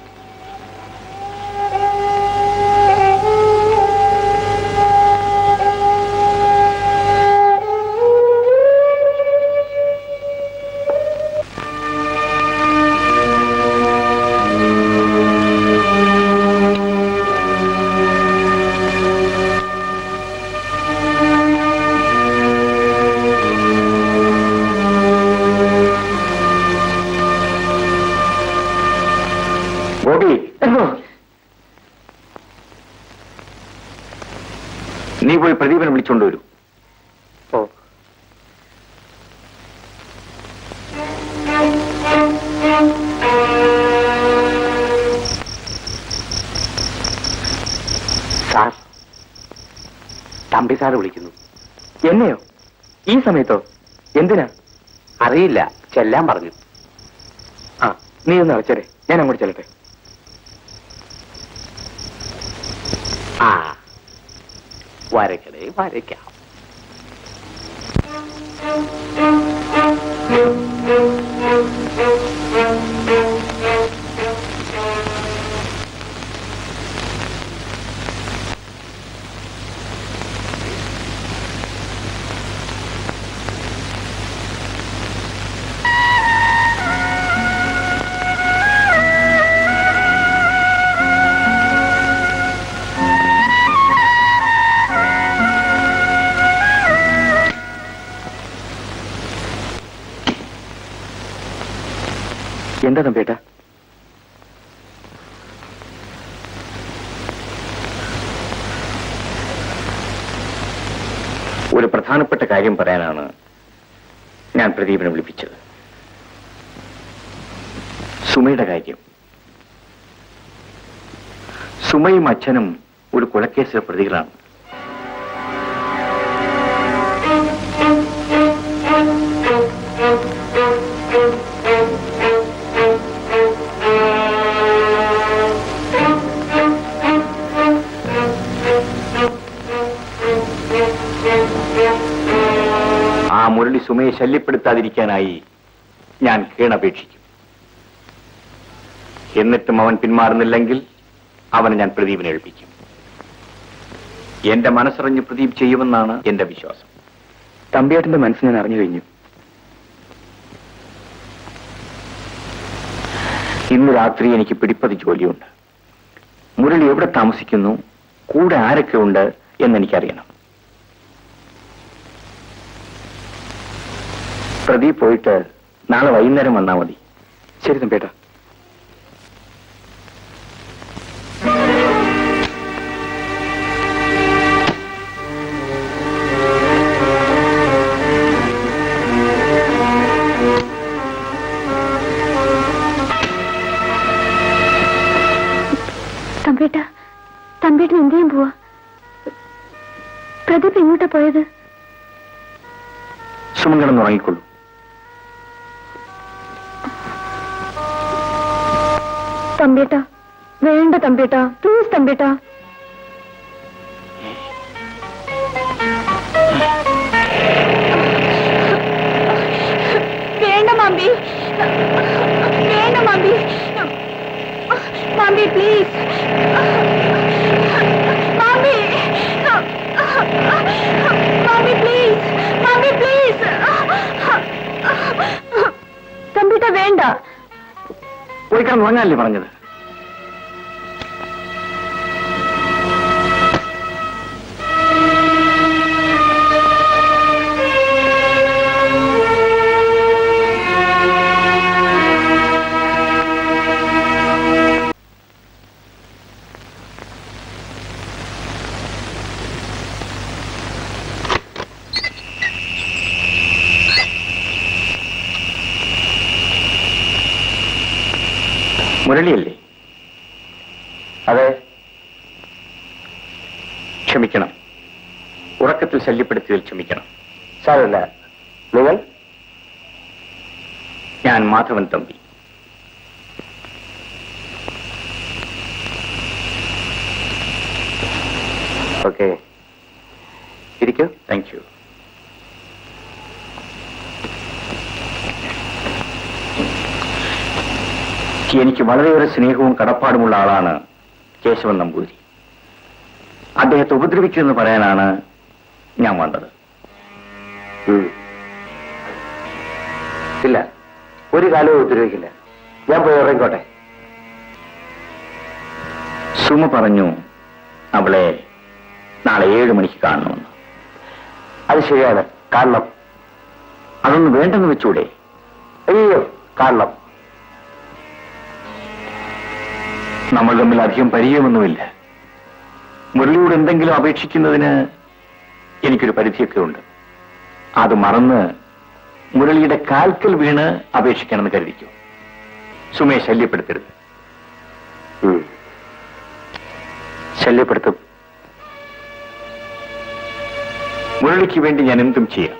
ഗോപി നീ പോയി പ്രദീപനെ വിളിച്ചോണ്ട് വരൂ
ഓ
സാർ തമ്പി സാർ വിളിക്കുന്നു
എന്നെയോ ഈ സമയത്തോ എന്തിനാ
അറിയില്ല ചെല്ലാൻ പറഞ്ഞു
ആ നീ ഒന്ന് അടച്ചേരെ ഞാൻ അങ്ങോട്ട് ചെല്ലട്ടെ
ആ വരയ്ക്കണേ വരയ്ക്കാം
എന്താ തമ്പേട്ടാ
ഒരു പ്രധാനപ്പെട്ട കാര്യം പറയാനാണ് ഞാൻ പ്രദീപിനെ വിളിപ്പിച്ചത് സുമയുടെ കാര്യം സുമയും അച്ഛനും ഒരു കൊലക്കേസിലെ പ്രതികളാണ് ആ മുരളി സുമയെ ശല്യപ്പെടുത്താതിരിക്കാനായി ഞാൻ കീണപേക്ഷിക്കും എന്നിട്ടും അവൻ പിന്മാറുന്നില്ലെങ്കിൽ അവനെ ഞാൻ പ്രദീപിനെ ഏൽപ്പിക്കും എന്റെ മനസ്സറിഞ്ഞ് പ്രദീപ് ചെയ്യുമെന്നാണ് എന്റെ വിശ്വാസം
തമ്പിയേട്ടന്റെ മനസ്സ് ഞാൻ അറിഞ്ഞു കഴിഞ്ഞു
ഇന്ന് രാത്രി എനിക്ക് പിടിപ്പതി ജോലിയുണ്ട് മുരളി എവിടെ താമസിക്കുന്നു കൂടെ ആരൊക്കെ ഉണ്ട് എന്നെനിക്കറിയണം പ്രദീപ് പോയിട്ട് നാളെ വൈകുന്നേരം വന്നാൽ മതി
ശരി തമ്പേട്ടാ
തമ്പേട്ട തമ്പേട്ടൻ എന്ത് ചെയ്യാൻ പോവാ പ്രദീപ് എങ്ങോട്ടാ പോയത്
സുമംഗളം ഉറങ്ങിക്കൊള്ളൂ
തമ്പേട്ട വേണ്ട തമ്പേട്ട പ്ലീസ് തമ്പേട്ട വേണ്ട മാമ്പി വേണ്ട മാമ്പി മാമ്പി പ്ലീസ് മാമ്പി മാമ്പി പ്ലീസ് മാമ്പി പ്ലീസ് തമ്പേട്ട വേണ്ട
പോയി കിടന്ന് ഉറങ്ങാനല്ലേ പറഞ്ഞത് മുരളിയല്ലേ അതെ ക്ഷമിക്കണം ഉറക്കത്തിൽ ശല്യപ്പെടുത്തിയതിൽ ക്ഷമിക്കണം
സാരമില്ല നിങ്ങൾ
ഞാൻ മാധവൻ തമ്പി
ഓക്കെ ഇരിക്കൂ
താങ്ക് യു എനിക്ക് വളരെയേറെ സ്നേഹവും കടപ്പാടുമുള്ള ആളാണ് കേശവൻ നമ്പൂതിരി അദ്ദേഹത്തെ ഉപദ്രവിക്കുമെന്ന് പറയാനാണ് ഞാൻ വന്നത്
ഉം. ഇല്ല ഒരു കാലവും ഉപദ്രവിക്കില്ല ഞാൻ പോയി ഇറങ്ങിക്കോട്ടെ
സുമ പറഞ്ഞു അവളെ നാളെ ഏഴ് മണിക്ക് കാണണമെന്ന്
അത് ശരിയാണ് കാണണം
അതൊന്ന് വേണ്ടെന്ന് വെച്ചൂടെ
അയ്യോ കാണണം
നമ്മൾ തമ്മിൽ അധികം പരിചയമൊന്നുമില്ല മുരളിയോട് എന്തെങ്കിലും അപേക്ഷിക്കുന്നതിന് എനിക്കൊരു പരിധിയൊക്കെ ഉണ്ട് അത് മറന്ന് മുരളിയുടെ കാൽക്കൽ വീണ് അപേക്ഷിക്കണമെന്ന് കരുതിക്കോ സുമയെ ശല്യപ്പെടുത്തരുത്
ഉം. ശല്യപ്പെടുത്തും
മുരളിക്ക് വേണ്ടി ഞാൻ എന്തും ചെയ്യാം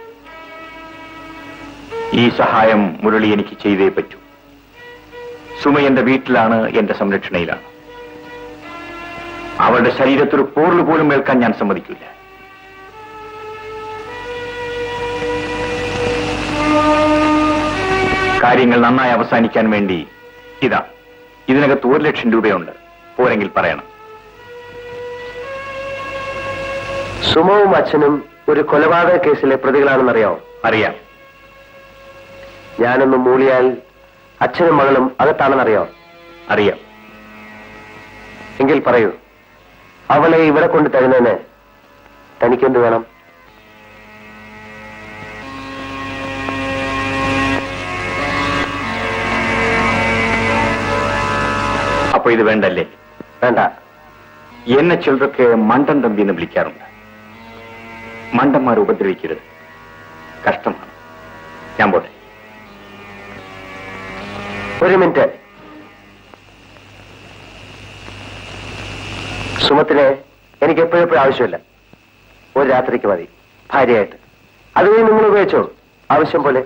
ഈ സഹായം മുരളി എനിക്ക് ചെയ്തേ പറ്റൂ സുമ എന്റെ വീട്ടിലാണ് എന്റെ സംരക്ഷണയിലാണ് അവളുടെ ശരീരത്തൊരു പോർല് പോലും ഏൽക്കാൻ ഞാൻ സമ്മതിക്കില്ല കാര്യങ്ങൾ നന്നായി അവസാനിക്കാൻ വേണ്ടി ഇതാ ഇതിനകത്ത് ഒരു ലക്ഷം രൂപയുണ്ട് പോരെങ്കിൽ പറയണം
സുമവും അച്ഛനും ഒരു കൊലപാതക കേസിലെ പ്രതികളാണെന്നറിയാമോ
അറിയാം
ഞാനൊന്ന് മൂളിയാൽ അച്ഛനും മകളും അകത്താണെന്നറിയാമോ
അറിയാം
എങ്കിൽ പറയൂ അവളെ ഇവിടെ കൊണ്ട് തരുന്നതിന് തനിക്കെന്ത് വേണം
അപ്പൊ ഇത് വേണ്ടല്ലേ
വേണ്ട
എന്നെ ചിലരൊക്കെ മണ്ടൻ തമ്പി എന്ന് വിളിക്കാറുണ്ട് മണ്ടന്മാർ ഉപദ്രവിക്കരുത് കഷ്ടമാണ് ഞാൻ പോട്ടെ
ഒരു മിനിറ്റ് സുമത്തിനെ എനിക്ക് എപ്പോഴെപ്പോഴും ആവശ്യമില്ല ഒരു രാത്രിക്ക് മതി ഭാര്യയായിട്ട് അത് കഴിഞ്ഞ് നിങ്ങൾ ഉപയോഗിച്ചോ ആവശ്യം പോലെ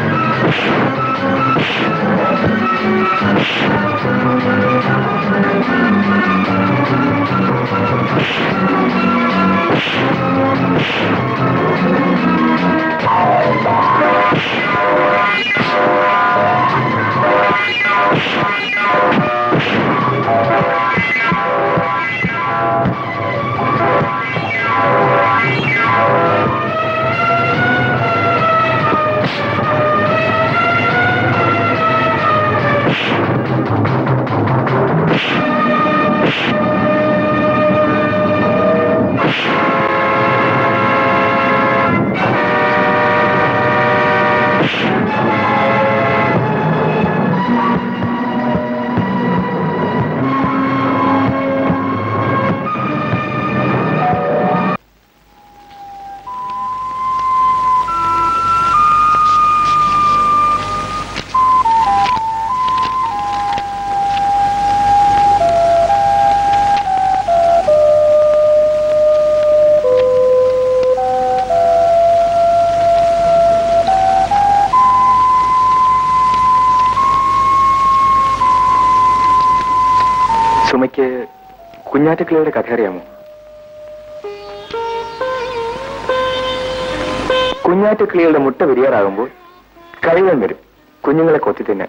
സുമയ്ക്ക് കുഞ്ഞാറ്റക്കിളിയുടെ കഥ അറിയാമോ കുഞ്ഞാറ്റക്കിളികളുടെ മുട്ട വിരിയാറാകുമ്പോൾ കഴിവൻ വരും കുഞ്ഞുങ്ങളെ കൊത്തി തിന്നാൻ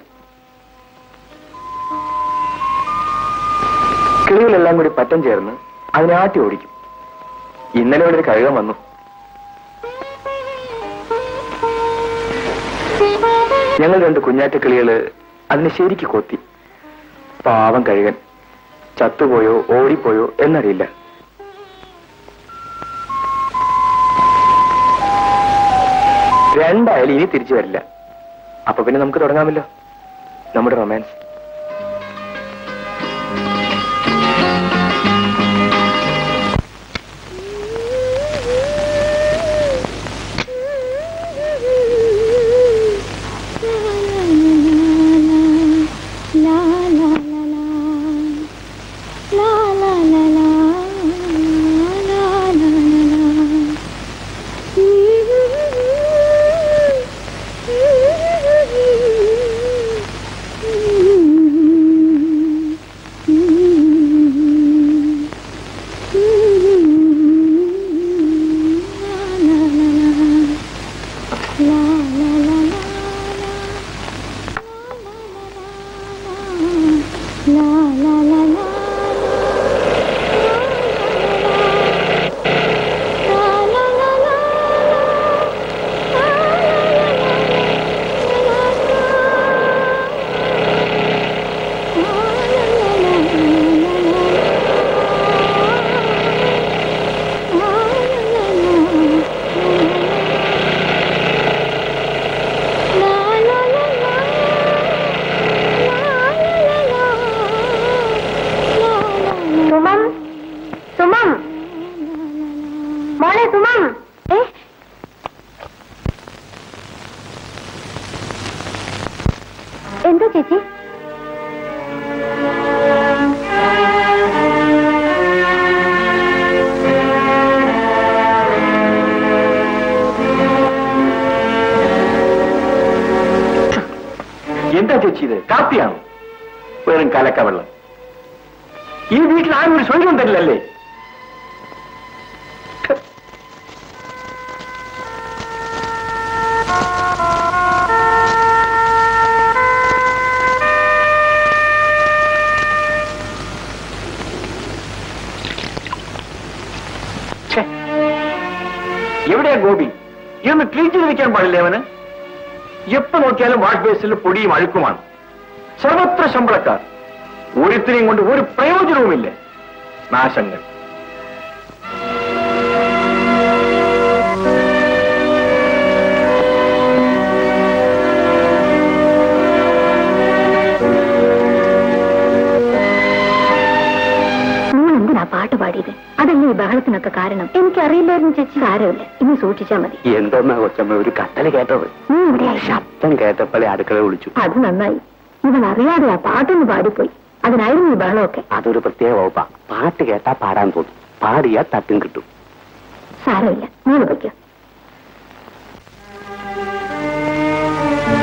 കിളികളെല്ലാം കൂടി പറ്റം ചേർന്ന് അതിനെ ആട്ടി ഓടിക്കും ഇന്നലെ ഇവിടെ ഒരു കഴുകൻ വന്നു ഞങ്ങൾ രണ്ട് കുഞ്ഞാറ്റക്കിളികള് അതിനെ ശരിക്ക് കൊത്തി പാവം കഴുകൻ ചത്തുപോയോ ഓടിപ്പോയോ എന്നറിയില്ല രണ്ടായാലും ഇനി തിരിച്ചു വരില്ല അപ്പൊ പിന്നെ നമുക്ക് തുടങ്ങാമല്ലോ നമ്മുടെ റൊമാൻസ്
സുമം സുമം മോളെ സുമം ഏ എന്താ ചേച്ചി
എന്താ ചേച്ചി ഇത് കാപ്പിയാണോ വെറും കലക്ക വെള്ളം ഈ വീട്ടിൽ ആരും ഒരു സ്വയം തരില്ലല്ലേ ഛെ, എവിടെയാ ഗോപി ഇതൊന്ന് ക്ലീൻ ചെയ്ത് വെക്കാൻ പാടില്ലേ അവന് എപ്പോ നോക്കിയാലും വാഷ് ബേസിൽ പൊടിയും അഴുക്കുമാണ് സർവത്ര ശമ്പളക്കാർ ഒരുത്തിനെയും കൊണ്ട് ഒരു പ്രയോജനവുമില്ല നാശങ്ങൾ
നിങ്ങൾ എന്തിനാ പാട്ട് പാടിയത് അതല്ലേ ഈ ബഹളത്തിനൊക്കെ കാരണം എനിക്കറിയില്ലായിരുന്നു ചേച്ചി സാരമില്ല ഇനി സൂക്ഷിച്ചാ മതി
എന്തോന്നാ കൊച്ചമ്മ ഒരു കത്തല് കേട്ടത്
നീ എവിടെയായി
ശബ്ദം കേട്ടപ്പോഴേ അടുക്കള വിളിച്ചു
അത് നന്നായി ഇവൻ അറിയാതെ ആ പാട്ടൊന്ന് പാടിപ്പോയി അതിനായിരുന്നു ഈ ബഹളമൊക്കെ
അതൊരു പ്രത്യേക വകുപ്പാ പാട്ട് കേട്ടാ പാടാൻ തോന്നും പാടിയാ തട്ടും കിട്ടും
സാരമില്ല നീ വയ്ക്കോ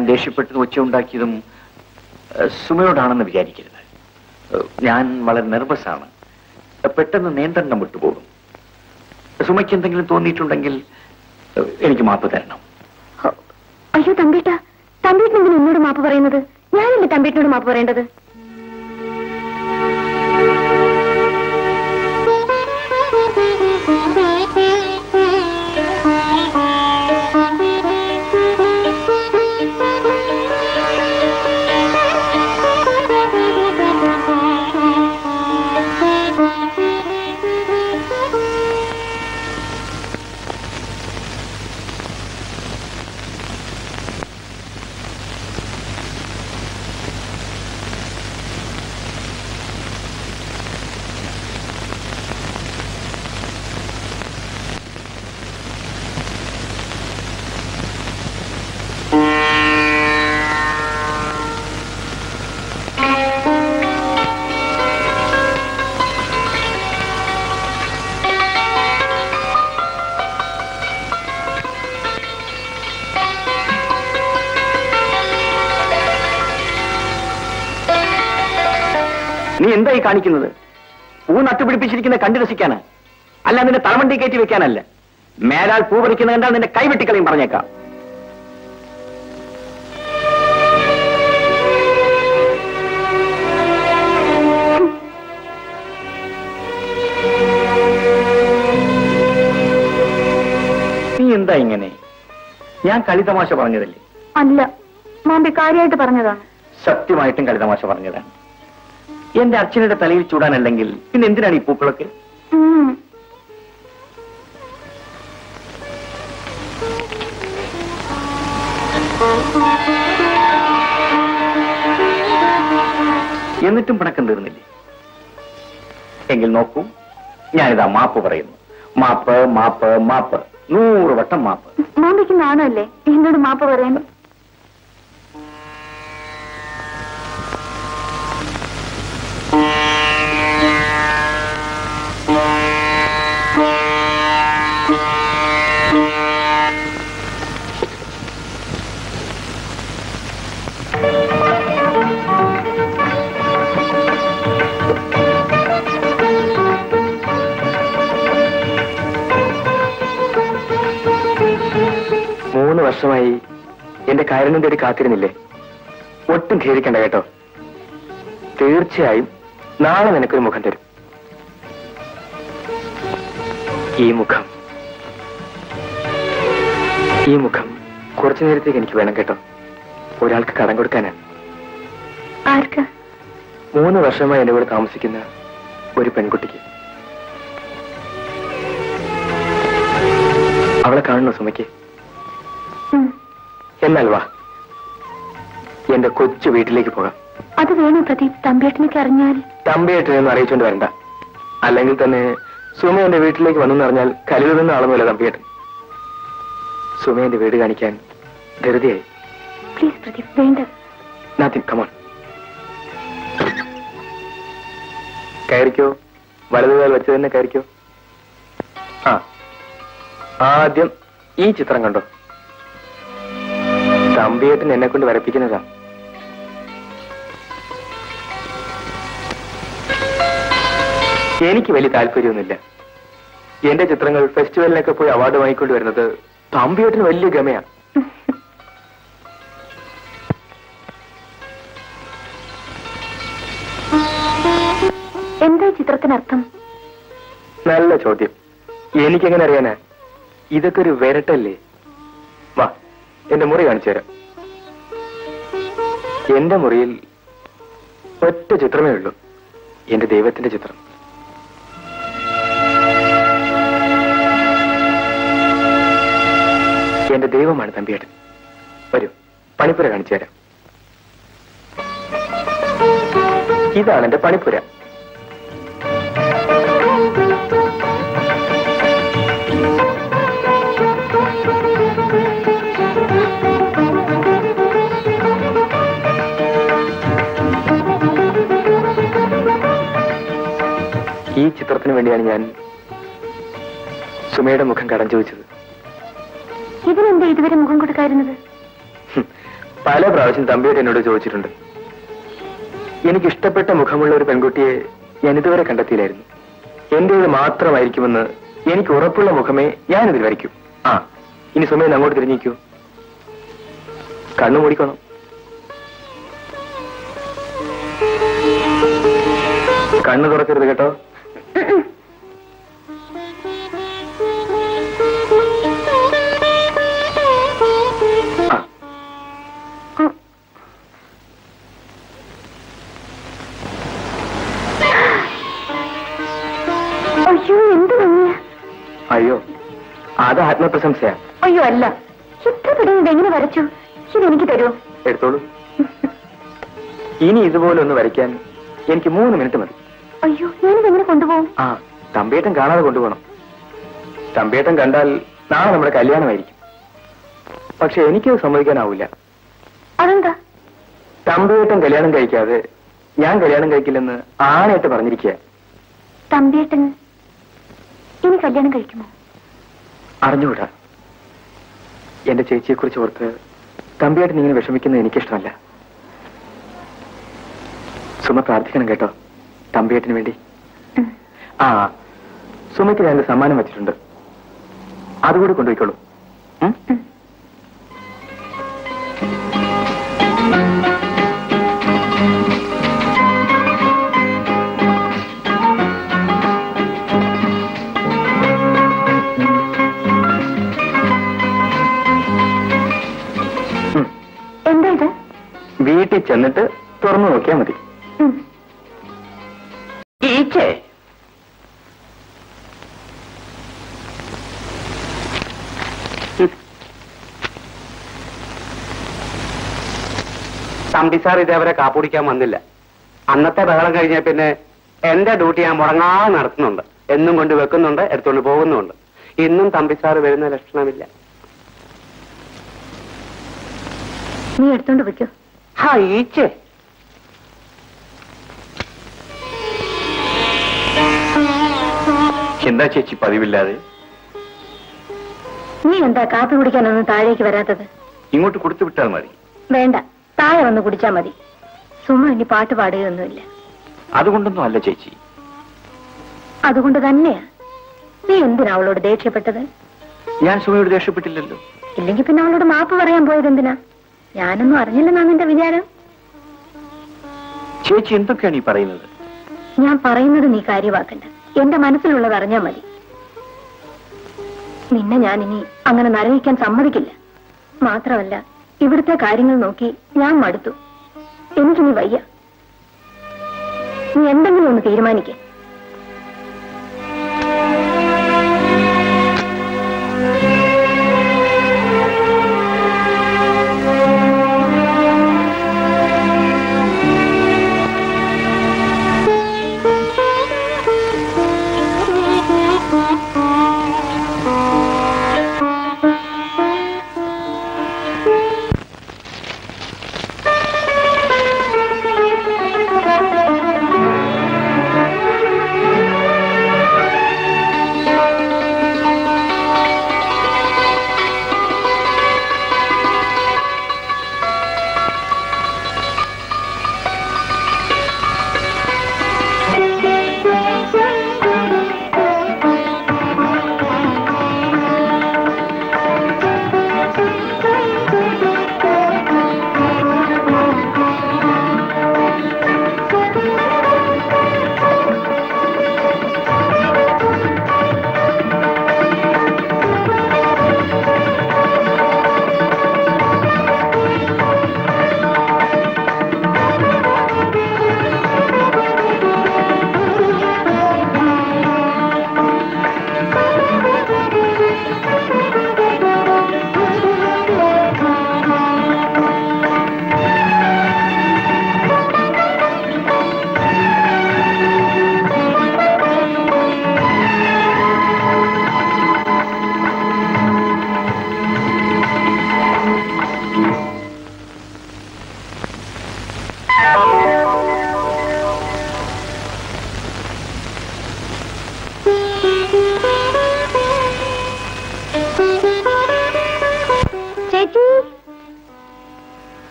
ദേഷ്യപ്പെട്ടതും ഒച്ചയുണ്ടാക്കിയതും ഏഹ്, സുമയോടാണെന്ന് വിചാരിക്കരുത് ഏഹ്, ഞാൻ വളരെ നെർവസ് ആണ് ഏഹ്, പെട്ടെന്ന് നിയന്ത്രണം വിട്ടുപോകും സുമയ്ക്ക് എന്തെങ്കിലും തോന്നിയിട്ടുണ്ടെങ്കിൽ ഏഹ്, എനിക്ക് മാപ്പ് തരണം
ഹോ, അയ്യോ തമ്പീട്ട തമ്പീട്ടിനെങ്കിലും എന്നോട് മാപ്പ് പറയുന്നത് ഞാനല്ലേ തമ്പീട്ടിനോട് മാപ്പ് പറയേണ്ടത്
നീ എന്തായി കാണിക്കുന്നത് പൂ നട്ടുപിടിപ്പിച്ചിരിക്കുന്ന കണ്ടു രസിക്കാണ് അല്ല നിന്റെ തലമണ്ടി കയറ്റി വെക്കാനല്ല മേലാൽ പൂ പറിക്കുന്ന കണ്ടാൽ നിന്റെ കൈവെട്ടിക്കളയും പറഞ്ഞേക്കാം നീ എന്താ ഇങ്ങനെ ഞാൻ കളിതമാശ പറഞ്ഞതല്ലേ
അല്ല മാമ്പി കാര്യമായിട്ട് പറഞ്ഞതാണ്
സത്യമായിട്ടും കളിതമാശ പറഞ്ഞതാണ് എന്റെ അച്ഛനുടെ തലയിൽ ചൂടാനല്ലെങ്കിൽ പിന്നെ എന്തിനാണ് ഈ പൂക്കളൊക്കെ
ഉം.
എന്നിട്ടും പിണക്കം തീർന്നില്ലേ എങ്കിൽ നോക്കൂ ഞാനിതാ മാപ്പ് പറയുന്നു മാപ്പ് മാപ്പ് മാപ്പ് നൂറ് വട്ടം മാപ്പ്
മാമ്പിക്ക് നാണല്ലേ എന്നോട് മാപ്പ് പറയാൻ
മൂന്ന് വർഷമായി എന്റെ കാര്യം തേടി കാത്തിരുന്നില്ലേ ഒട്ടും ഖേദിക്കണ്ട കേട്ടോ തീർച്ചയായും നാളെ നിനക്കൊരു മുഖം തരും ഈ മുഖം ഈ മുഖം കുറച്ചു നേരത്തേക്ക് എനിക്ക് വേണം കേട്ടോ ഒരാൾക്ക് കടം കൊടുക്കാനാണ്
ആർക്ക്
മൂന്ന് വർഷമായി എന്റെ കൂടെ താമസിക്കുന്ന ഒരു പെൺകുട്ടിക്ക് അവളെ കാണണോ സുമയ്ക്ക്
ഉം.
എന്നാൽ വാ എന്റെ കൊച്ചു വീട്ടിലേക്ക് പോകാം
അത് വേണോ പ്രദീപ് തമ്പിയേട്ടനൊക്കെ അറിഞ്ഞാൽ
തമ്പിയേട്ടനൊന്നും അറിയിച്ചോണ്ട് വരണ്ട അല്ലെങ്കിൽ തന്നെ സുമ എന്റെ വീട്ടിലേക്ക് വന്നെന്ന് അറിഞ്ഞാൽ കലിതുന്ന ആളൊന്നുമല്ല തമ്പിയേട്ടൻ സുമ എന്റെ വീട് കാണിക്കാൻ ധൃതിയായി
പ്ലീസ് പ്രദീപ് വേണ്ട
നാത്തിൻ കമോൺ കയറിക്കോ വലതുകാൽ വെച്ച് തന്നെ കയറിക്കോ ആ ആദ്യം ഈ ചിത്രം കണ്ടോ തമ്പിയേട്ടൻ എന്നെ കൊണ്ട് വരപ്പിക്കുന്നതാ എനിക്ക് വലിയ താല്പര്യമൊന്നുമില്ല എന്റെ ചിത്രങ്ങൾ ഫെസ്റ്റിവലിനൊക്കെ പോയി അവാർഡ് വാങ്ങിക്കൊണ്ട് വരുന്നത് തമ്പിയേട്ടന് വലിയ ഗമയാ
എന്താ ഈ ചിത്രത്തിനർത്ഥം
നല്ല ചോദ്യം എനിക്കെങ്ങനെ അറിയാനാ ഇതൊക്കെ ഒരു വിരട്ടല്ലേ വാ എന്റെ മുറി കാണിച്ചു തരാം എന്റെ മുറിയിൽ ഒറ്റ ചിത്രമേ ഉള്ളൂ എന്റെ ദൈവത്തിന്റെ ചിത്രം എന്റെ ദൈവമാണ് തമ്പിയേട്ടൻ വരൂ പണിപ്പുര കാണിച്ചു തരാം ഇതാണ് എന്റെ പണിപ്പുര ഈ ചിത്രത്തിന് വേണ്ടിയാണ് ഞാൻ സുമയുടെ മുഖം കടം ചോദിച്ചത്
ഇതിനെന്താ ഇതുവരെ മുഖം കൊടുക്കായിരുന്നത്
ഹും, പല പ്രാവശ്യം തമ്പിയോട് എന്നോട് ചോദിച്ചിട്ടുണ്ട് എനിക്ക് ഇഷ്ടപ്പെട്ട മുഖമുള്ള ഒരു പെൺകുട്ടിയെ ഞാൻ ഇതുവരെ കണ്ടെത്തിയില്ലായിരുന്നു എന്റേത് മാത്രമായിരിക്കുമെന്ന് എനിക്ക് ഉറപ്പുള്ള മുഖമേ ഞാൻ ഇതിൽ വരയ്ക്കൂ ആ ഇനി സമയം അങ്ങോട്ട് തിരിഞ്ഞിക്കൂ കണ്ണു മൂടിക്കോണം കണ്ണു തുറക്കരുത് കേട്ടോ ആ
അയ്യോ എന്ത് ഭംഗിയാ
അയ്യോ അത് ആത്മപ്രശംസയാ
അയ്യോ അല്ല ഇത്ര പിടിയത് എങ്ങനെ വരച്ചു ഇതെനിക്ക് തരുമോ
എടുത്തോളൂ ഇനി ഇതുപോലെ ഒന്ന് വരയ്ക്കാൻ എനിക്ക് മൂന്ന് മിനിറ്റ് മതി
അയ്യോ ഞാനിത് എങ്ങനെ കൊണ്ടുപോകും
ആ തമ്പിയേട്ടൻ കാണാതെ കൊണ്ടുപോകണം തമ്പിയേട്ടൻ കണ്ടാൽ നാളെ നമ്മുടെ കല്യാണമായിരിക്കും പക്ഷെ എനിക്കത് സമ്മതിക്കാനാവില്ല
അതെന്താ
തമ്പിയേട്ടൻ കല്യാണം കഴിക്കാതെ ഞാൻ കല്യാണം കഴിക്കില്ലെന്ന് ആണായിട്ട് പറഞ്ഞിരിക്കുക
തമ്പിയേട്ടൻ ഇനി കല്യാണം കഴിക്കുമോ
അറിഞ്ഞുകൂടാ എന്റെ ചേച്ചിയെ കുറിച്ച് ഓർത്ത് തമ്പിയേട്ടൻ ഇങ്ങനെ വിഷമിക്കുന്നത് എനിക്കിഷ്ടമല്ല സുമ പ്രാർത്ഥിക്കണം കേട്ടോ തമ്പിയേട്ടന് വേണ്ടി
ഉം.
ആ സുമയ്ക്ക് ഞാൻ ഒരു സമ്മാനം വെച്ചിട്ടുണ്ട് അതുകൂടി കൊണ്ടുപോയിക്കോളൂ ഉം?
ഉം.
ഉം.
എന്താ ഇത്
വീട്ടിൽ ചെന്നിട്ട് തുറന്നു നോക്കിയാൽ മതി
ഉം.
ഈച്ചേ
തമ്പി സാർ ഇതേവരെ കാപ്പുടിക്കാൻ വന്നില്ല അന്നത്തെ ബഹളം കഴിഞ്ഞ പിന്നെ എന്റെ ഡ്യൂട്ടി ഞാൻ മുടങ്ങാതെ നടത്തുന്നുണ്ട് എന്നും കൊണ്ട് വെക്കുന്നുണ്ട് എടുത്തുകൊണ്ട് പോകുന്നുണ്ട് ഇന്നും തമ്പി സാർ വരുന്ന ലക്ഷണമില്ല
നീ എടുത്തോണ്ട് വെക്കോ
ഹാ ഈച്ചേ
എന്താ ചേച്ചി പതിവില്ലാതെ
നീ എന്താ കാപ്പി കുടിക്കാനൊന്നും താഴേക്ക് വരാത്തത്
ഇങ്ങോട്ട് കൊടുത്തു വിട്ടാൽ മതി
വേണ്ട താഴെ വന്ന് കുടിച്ചാ മതി സുമ ഇനി പാട്ട് പാടുകയൊന്നുമില്ല
അതുകൊണ്ടൊന്നും അല്ല ചേച്ചി
അതുകൊണ്ട് തന്നെയാ നീ എന്തിനാ അവളോട് ദേഷ്യപ്പെട്ടത്
ഞാൻ സുമയോട് ദേഷ്യപ്പെട്ടില്ലല്ലോ
ഇല്ലെങ്കിൽ പിന്നെ അവളോട് മാപ്പ് പറയാൻ പോയത് എന്തിനാ ഞാനൊന്നും അറിഞ്ഞില്ലെന്നാ നിന്റെ വിചാരം
ചേച്ചി എന്തൊക്കെയാണ് ഈ പറയുന്നത്
ഞാൻ പറയുന്നത് നീ കാര്യമാക്കണ്ട എന്റെ മനസ്സിലുള്ളത് അറിഞ്ഞാ മതി നിന്നെ ഞാൻ ഇനി അങ്ങനെ നരകിക്കാൻ സമ്മതിക്കില്ല മാത്രമല്ല ഇവിടുത്തെ കാര്യങ്ങൾ നോക്കി ഞാൻ മടുത്തു എനിക്കിനി വയ്യ നീ എന്തെങ്കിലും ഒന്ന് തീരുമാനിക്കേ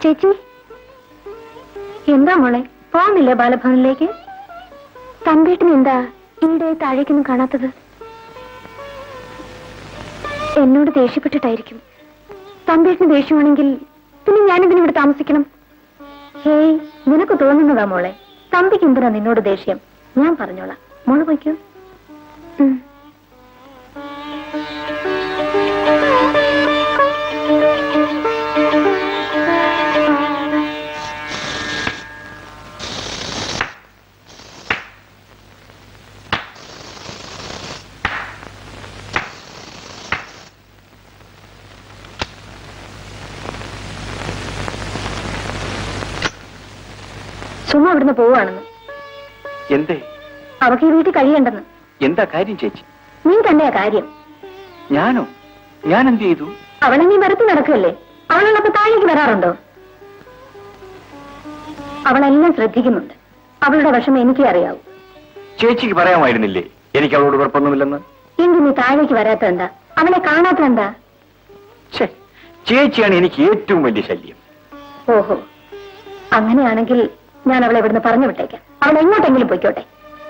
ചേച്ചി എന്താ മോളെ പോകുന്നില്ലേ ബാലഭവനിലേക്ക് തമ്പീട്ടിന് എന്താ ഈടെ താഴേക്കൊന്നും കാണാത്തത് എന്നോട് ദേഷ്യപ്പെട്ടിട്ടായിരിക്കും തമ്പീട്ടിന് ദേഷ്യമാണെങ്കിൽ പിന്നെ ഞാനിതിന് ഇവിടെ താമസിക്കണം ഹേയ് നിനക്ക് തോന്നുന്നതാ മോളെ തമ്പിക്ക് എന്തിനാ നിന്നോട് ദേഷ്യം ഞാൻ പറഞ്ഞോളാം മോള് പോയിക്കോ ഉം. സുമ അവിടുന്ന് പോവാണെന്ന്
എന്തേ
അവക്ക് ഈ വീട്ടിൽ കഴിയണ്ടെന്ന്
എന്താ കാര്യം ചേച്ചി
നീ തന്നെയാ കാര്യം
ഞാനോ ഞാൻ എന്ത് ചെയ്തു
അവളെ നീ വെറുതെ നടക്കുകയല്ലേ അവളുള്ളപ്പോ താഴേക്ക് വരാറുണ്ടോ അവളെല്ലാം ശ്രദ്ധിക്കുന്നുണ്ട് അവളുടെ വിഷമം എനിക്കേ അറിയാവൂ
ചേച്ചിക്ക് പറയാമായിരുന്നില്ലേ എനിക്ക് അവളോട് കുഴപ്പമൊന്നുമില്ലെന്ന്
എങ്കിൽ നീ താഴേക്ക് വരാത്ത എന്താ അവളെ കാണാത്ത എന്താ
ഛേ ചേച്ചിയാണ് എനിക്ക് ഏറ്റവും വലിയ ശല്യം
ഓഹോ അങ്ങനെയാണെങ്കിൽ ഞാൻ അവളെ ഇവിടുന്ന് പറഞ്ഞു വിട്ടേക്കാം അവൾ എങ്ങോട്ടെങ്കിലും പൊയ്ക്കോട്ടെ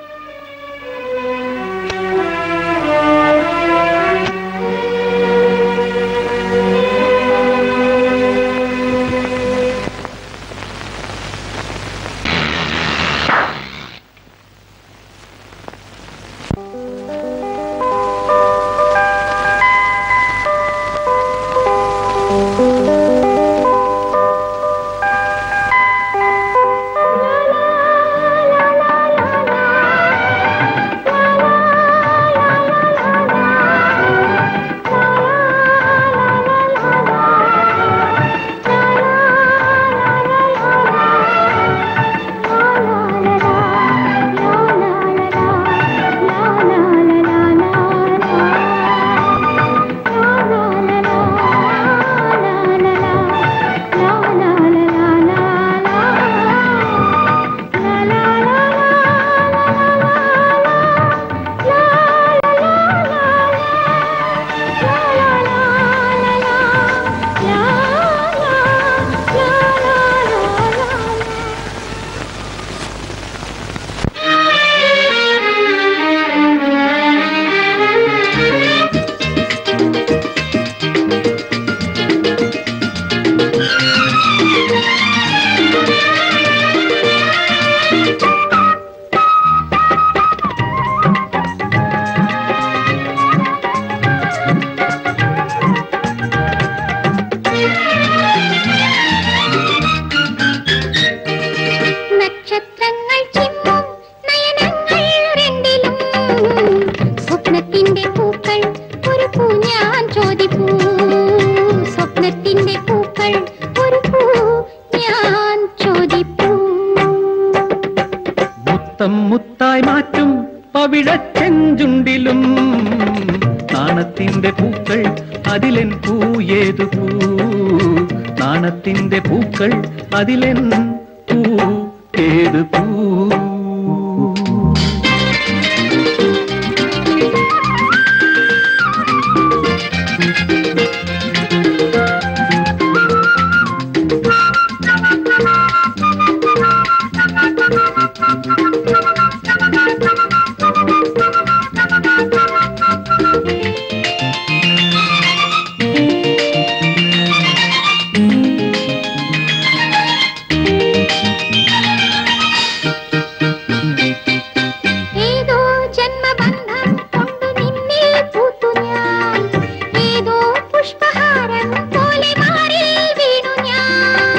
നക്ഷത്രങ്ങൾ ചിമ്മും നയനങ്ങൾ രണ്ടിലും സ്വപ്നത്തിന്റെ പൂക്കൾ ഒരു പൂ ഞാൻ ചോദിപ്പൂ സ്വപ്നത്തിന്റെ പൂക്കൾ ഒരു പൂ ഞാൻ ചോദിപ്പൂ
മുത്തം മുത്തായി മാറ്റും പവിഴച്ചെഞ്ചുണ്ടിലും നാണത്തിന്റെ പൂക്കൾ അതിലെൻ പൂ ഏതു പൂ നാണത്തിന്റെ പൂക്കൾ അതിലെൻ പൂ ഏതു പൂ
ഏതോ ജന്മബന്ധം കൊണ്ടു നിന്നിൽ പൂത്തു ഞാൻ ഏതോ പുഷ്പഹാരം പോലെ മാറിൽ വീണു ഞാൻ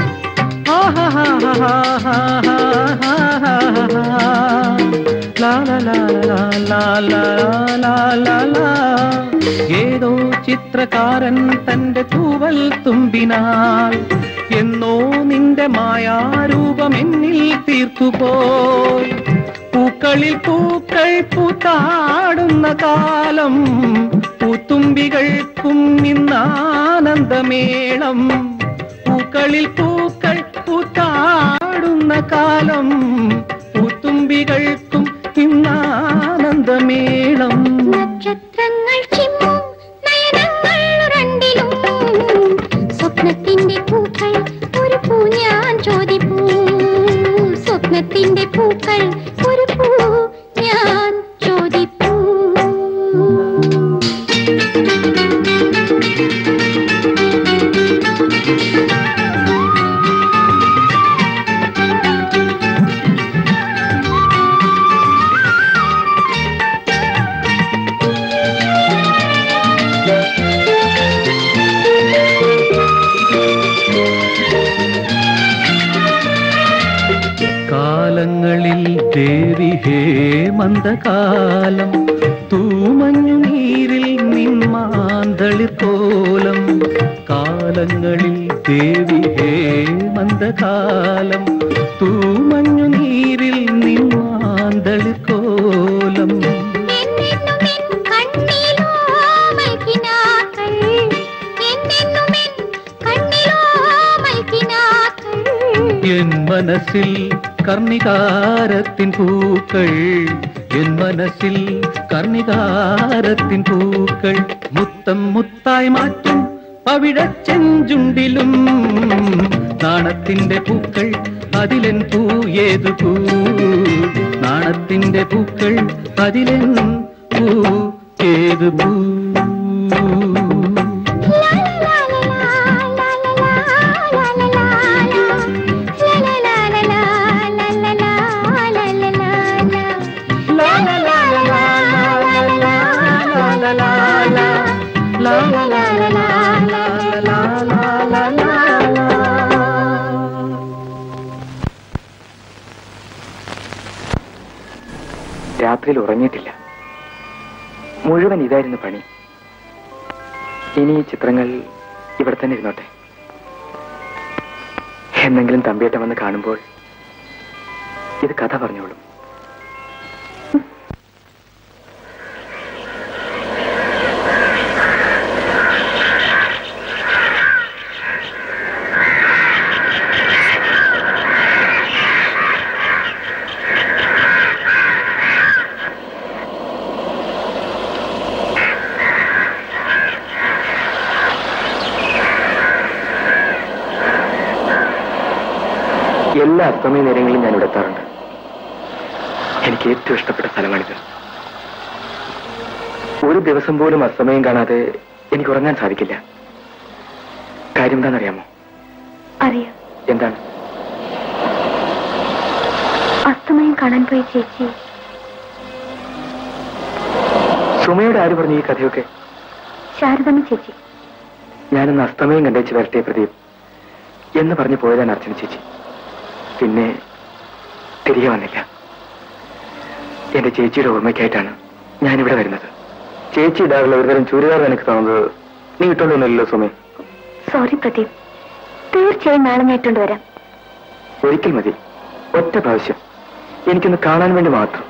ഏതോ ചിത്രകാരൻ തന്റെ തൂവൽ തുമ്പിനാൽ എന്നോ നിന്റെ മായാരൂപം എന്നിൽ തീർത്തുപോയി പൂക്കളിൽ പൂക്കൾ പൂത്താടുന്ന കാലം പൂത്തുമ്പികൾക്കും ഇന്നാനന്ദമേളം പൂക്കളിൽ പൂക്കൾ പൂത്താടുന്ന കാലം പൂത്തുമ്പികൾക്കും ഇന്നാനന്ദമേളം
നക്ഷത്രങ്ങൾ ചിമ്മും നയനങ്ങൾ രണ്ടിലും സ്വപ്നത്തിന്റെ പൂക്കൾ ഒരു പൂ സ്വപ്നത്തിന്റെ പൂക്കൾ ഒരു പൂ ഞാൻ ചോദിപ്പൂ
കാലങ്ങളിൽ ദേവി ഹേ മന്ദകാലം തൂമഞ്ഞു നീരിൽ നിന്മാന്തളിത്തോലം കാലങ്ങളിൽ ദേവി ഹേ മന്ദകാലം തൂമഞ്ഞു നീരിൽ നിന്മാന്തളിക്കോലം
എന്നെന്നുമെൻ കണ്ണിലോമൽക്കിനാക്കൾ എന്നെന്നുമെൻ കണ്ണിലോമൽക്കിനാക്കൾ
എൻ മനസ്സിൽ കർണികാരത്തിൻ പൂക്കൾ എൻ മനസ്സിൽ കർണികാരത്തിൻ പൂക്കൾ മുത്തം മുത്തായി മാറ്റും പവിഴച്ചെഞ്ചുണ്ടിലും നാണത്തിന്റെ പൂക്കൾ അതിലെൻ പൂ ഏതു പൂ നാണത്തിന്റെ പൂക്കൾ അതിലെൻ പൂ ഏതു പൂ
രാത്രിയിൽ ഉറങ്ങിയിട്ടില്ല മുഴുവൻ ഇതായിരുന്നു പണി ഇനി ഈ ചിത്രങ്ങൾ ഇവിടെ തന്നെ ഇരുന്നോട്ടെ എന്നെങ്കിലും തമ്പിയേട്ടൻ വന്ന് കാണുമ്പോൾ ഇത് കഥ പറഞ്ഞോളും എല്ലാ അസ്തമയ നേരങ്ങളിലും ഞാൻ ഇവിടെ എത്താറുണ്ട് എനിക്ക് ഏറ്റവും ഇഷ്ടപ്പെട്ട സ്ഥലമാണിത് ഒരു ദിവസം പോലും അസ്തമയം കാണാതെ എനിക്ക് ഉറങ്ങാൻ സാധിക്കില്ല കാര്യം എന്താണെന്നറിയാമോ
അറിയാം
എന്താണ്
അസ്തമയം കാണാൻ പോയി ചേച്ചി
സുമയോട് ആര് പറഞ്ഞു ഈ കഥയൊക്കെ
ശാരദമ്മ ചേച്ചി
ഞാനൊന്ന് അസ്തമയം കണ്ടേച്ച് വരട്ടെ പ്രദീപ് എന്ന് പറഞ്ഞു പോയതാണ് അർച്ചന ചേച്ചി പിന്നെ തിരികെ വന്നില്ല എന്റെ ചേച്ചിയുടെ ഓർമ്മയ്ക്കായിട്ടാണ് ഞാനിവിടെ വരുന്നത് ചേച്ചി ഇടാറുള്ള ഒരുതരം ചുരിദാർ എനിക്ക് തോന്നുന്നത് നീ ഇട്ടോണ്ടൊന്നുമില്ലല്ലോ സുമേ
സോറി പ്രദീപ് തീർച്ചയായും നാളെ ഞാൻ ഇട്ടുകൊണ്ട് വരാം
ഒരിക്കൽ മതി ഒറ്റ പ്രാവശ്യം എനിക്കൊന്ന് കാണാൻ വേണ്ടി മാത്രം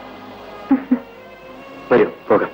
വരൂ പോകാം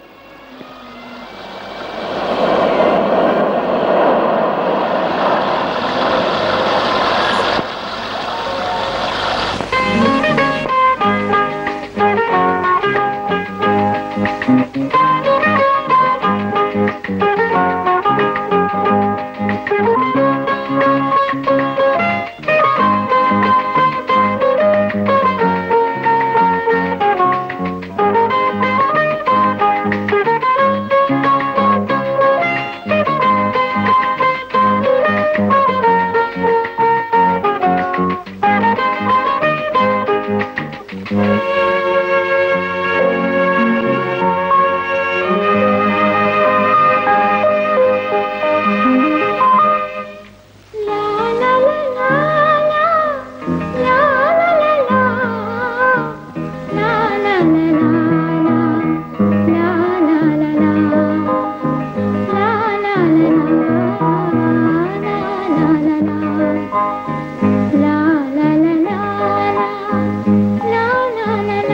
la la la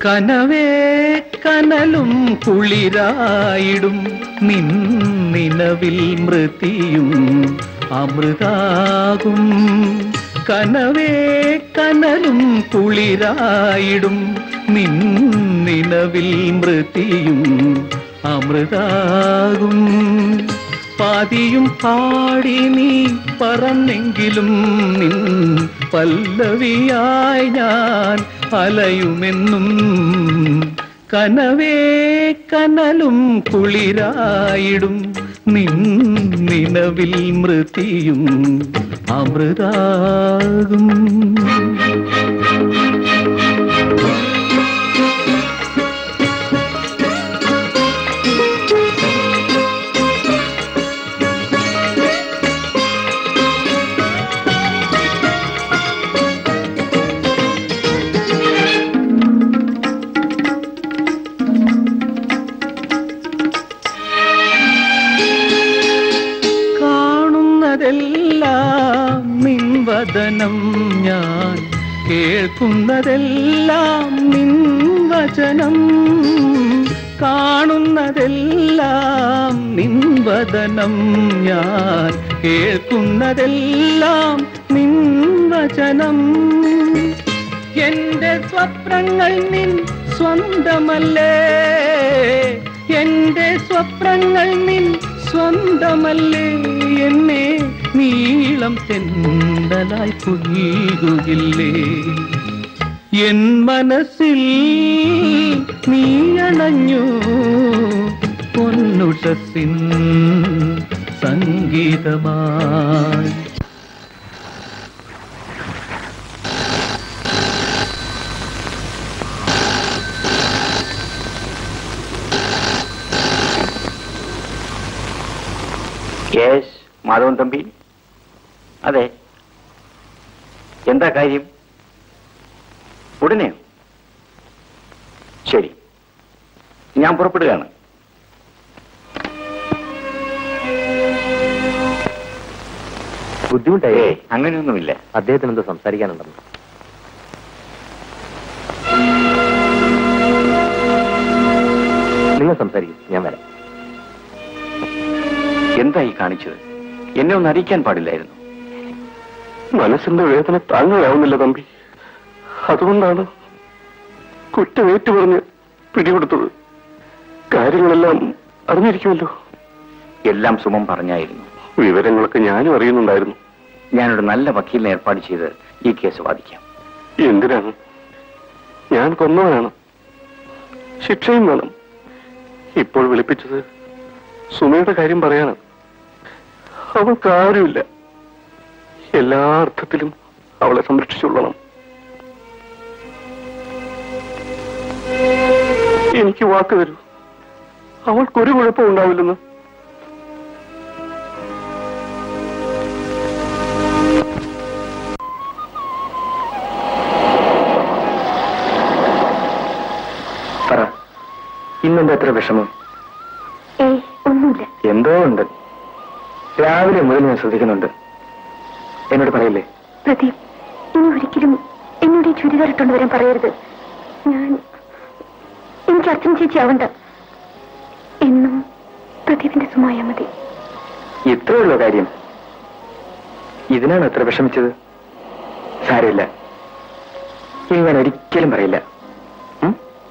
കനവേ കനലും കുളിരായിടും നിന്നിനവിൽ മൃതിയും അമൃതാകും കനവേ കനലും കുളിരായിടും നിന്നിനവിൽ മൃതിയും അമൃതാകും പാതിയും പാടി നീ പറന്നെങ്കിലും നിൻ പല്ലവിയായി ഞാൻ അലയുമെന്നും കനവേ കനലും കുളിരായിടും നിൻ നിലവിൽ മൃതിയും അമൃതാകും കാണുന്നതെല്ലാം നിൻവദനം ഞാൻ കേൾക്കുന്നതെല്ലാം നിൻ വചനം കാണുന്നതെല്ലാം നിൻവദനം ഞാൻ കേൾക്കുന്നതെല്ലാം നിൻ വചനം എന്റെ സ്വപ്നങ്ങൾ നിൻ സ്വന്തമല്ലേ എന്റെ സ്വപ്നങ്ങൾ നിൻ സ്വന്തമല്ലേ എന്നെ നീളം തെണ്ടലായി പുൽകുകില്ലേ എൻ മനസ്സിൽ നീ അണഞ്ഞു പൊന്നുഷസിൻ സംഗീതമായി
യേശ് മാധവൻ തമ്പി അതെ എന്താ കാര്യം ഉടനെയോ ശരി ഞാൻ പുറപ്പെടുകയാണ്
ബുദ്ധിമുട്ടായി
ഏയ് അങ്ങനെയൊന്നുമില്ല
അദ്ദേഹത്തിന് എന്തോ സംസാരിക്കാനുണ്ടെന്ന് നിങ്ങൾ സംസാരിക്കും ഞാൻ വരാം
എന്തായി കാണിച്ചത് എന്നെ ഒന്ന് അറിയിക്കാൻ പാടില്ലായിരുന്നു
മനസ്സിന്റെ വേദന താങ്ങാനാവുന്നില്ല തമ്പി അതുകൊണ്ടാണ് കുറ്റമേറ്റു പറഞ്ഞ് പിടികൊടുത്തത് കാര്യങ്ങളെല്ലാം അറിഞ്ഞിരിക്കുമല്ലോ
എല്ലാം സുമം പറഞ്ഞായിരുന്നു
വിവരങ്ങളൊക്കെ ഞാനും അറിയുന്നുണ്ടായിരുന്നു
ഞാനൊരു നല്ല വക്കീലിനെ ഏർപ്പാട് ചെയ്ത് ഈ കേസ് വാദിക്കാം
എന്തിനാണ് ഞാൻ കൊന്നവനാണ് ശിക്ഷയും വേണം ഇപ്പോൾ വിളിപ്പിച്ചത് സുമയുടെ കാര്യം പറയാനാണ് അവൾക്ക് ആരുമില്ല എല്ലാ അർത്ഥത്തിലും അവളെ സംരക്ഷിച്ചുകൊള്ളണം എനിക്ക് വാക്ക് തരൂ അവൾക്കൊരു കുഴപ്പം ഉണ്ടാവില്ലെന്ന് പറ ഇന്നെന്താ എത്ര വിഷമം
ഏയ് ഒന്നുമില്ല
എന്തോ ഉണ്ട് രാവിലെ മുതൽ ഞാൻ ശ്രദ്ധിക്കുന്നുണ്ട് എന്നോട് പറയില്ലേ
പ്രദീപ് ഇനി ഒരിക്കലും എന്നോട് ഈ ചുരിദാർ ഇട്ടുകൊണ്ട് വരാൻ പറയരുത് ഞാൻ എനിക്ക് അച്ഛൻ ചേച്ചി ആവണ്ട എന്നും പ്രദീപിന്റെ സുമായ മതി
ഇത്രയുള്ള കാര്യം ഇതിനാണ് അത്ര വിഷമിച്ചത് സാരമില്ല ഇനി ഞാൻ ഒരിക്കലും പറയില്ല ഉം?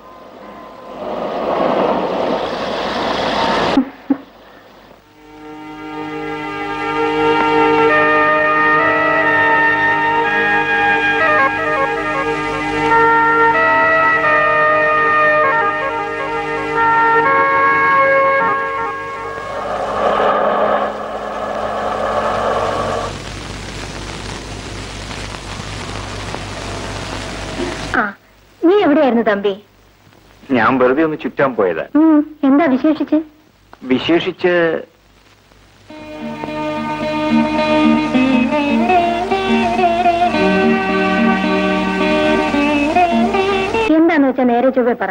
ആ നീ എവിടെയായിരുന്നു തമ്പി
ഞാൻ വെറുതെ ഒന്ന് ചുറ്റാൻ പോയതാ
ഉം, എന്താ വിശേഷിച്ച്
വിശേഷിച്ച്
എന്താന്ന് വെച്ചാ നേരെ ചൊവ്വേ പറ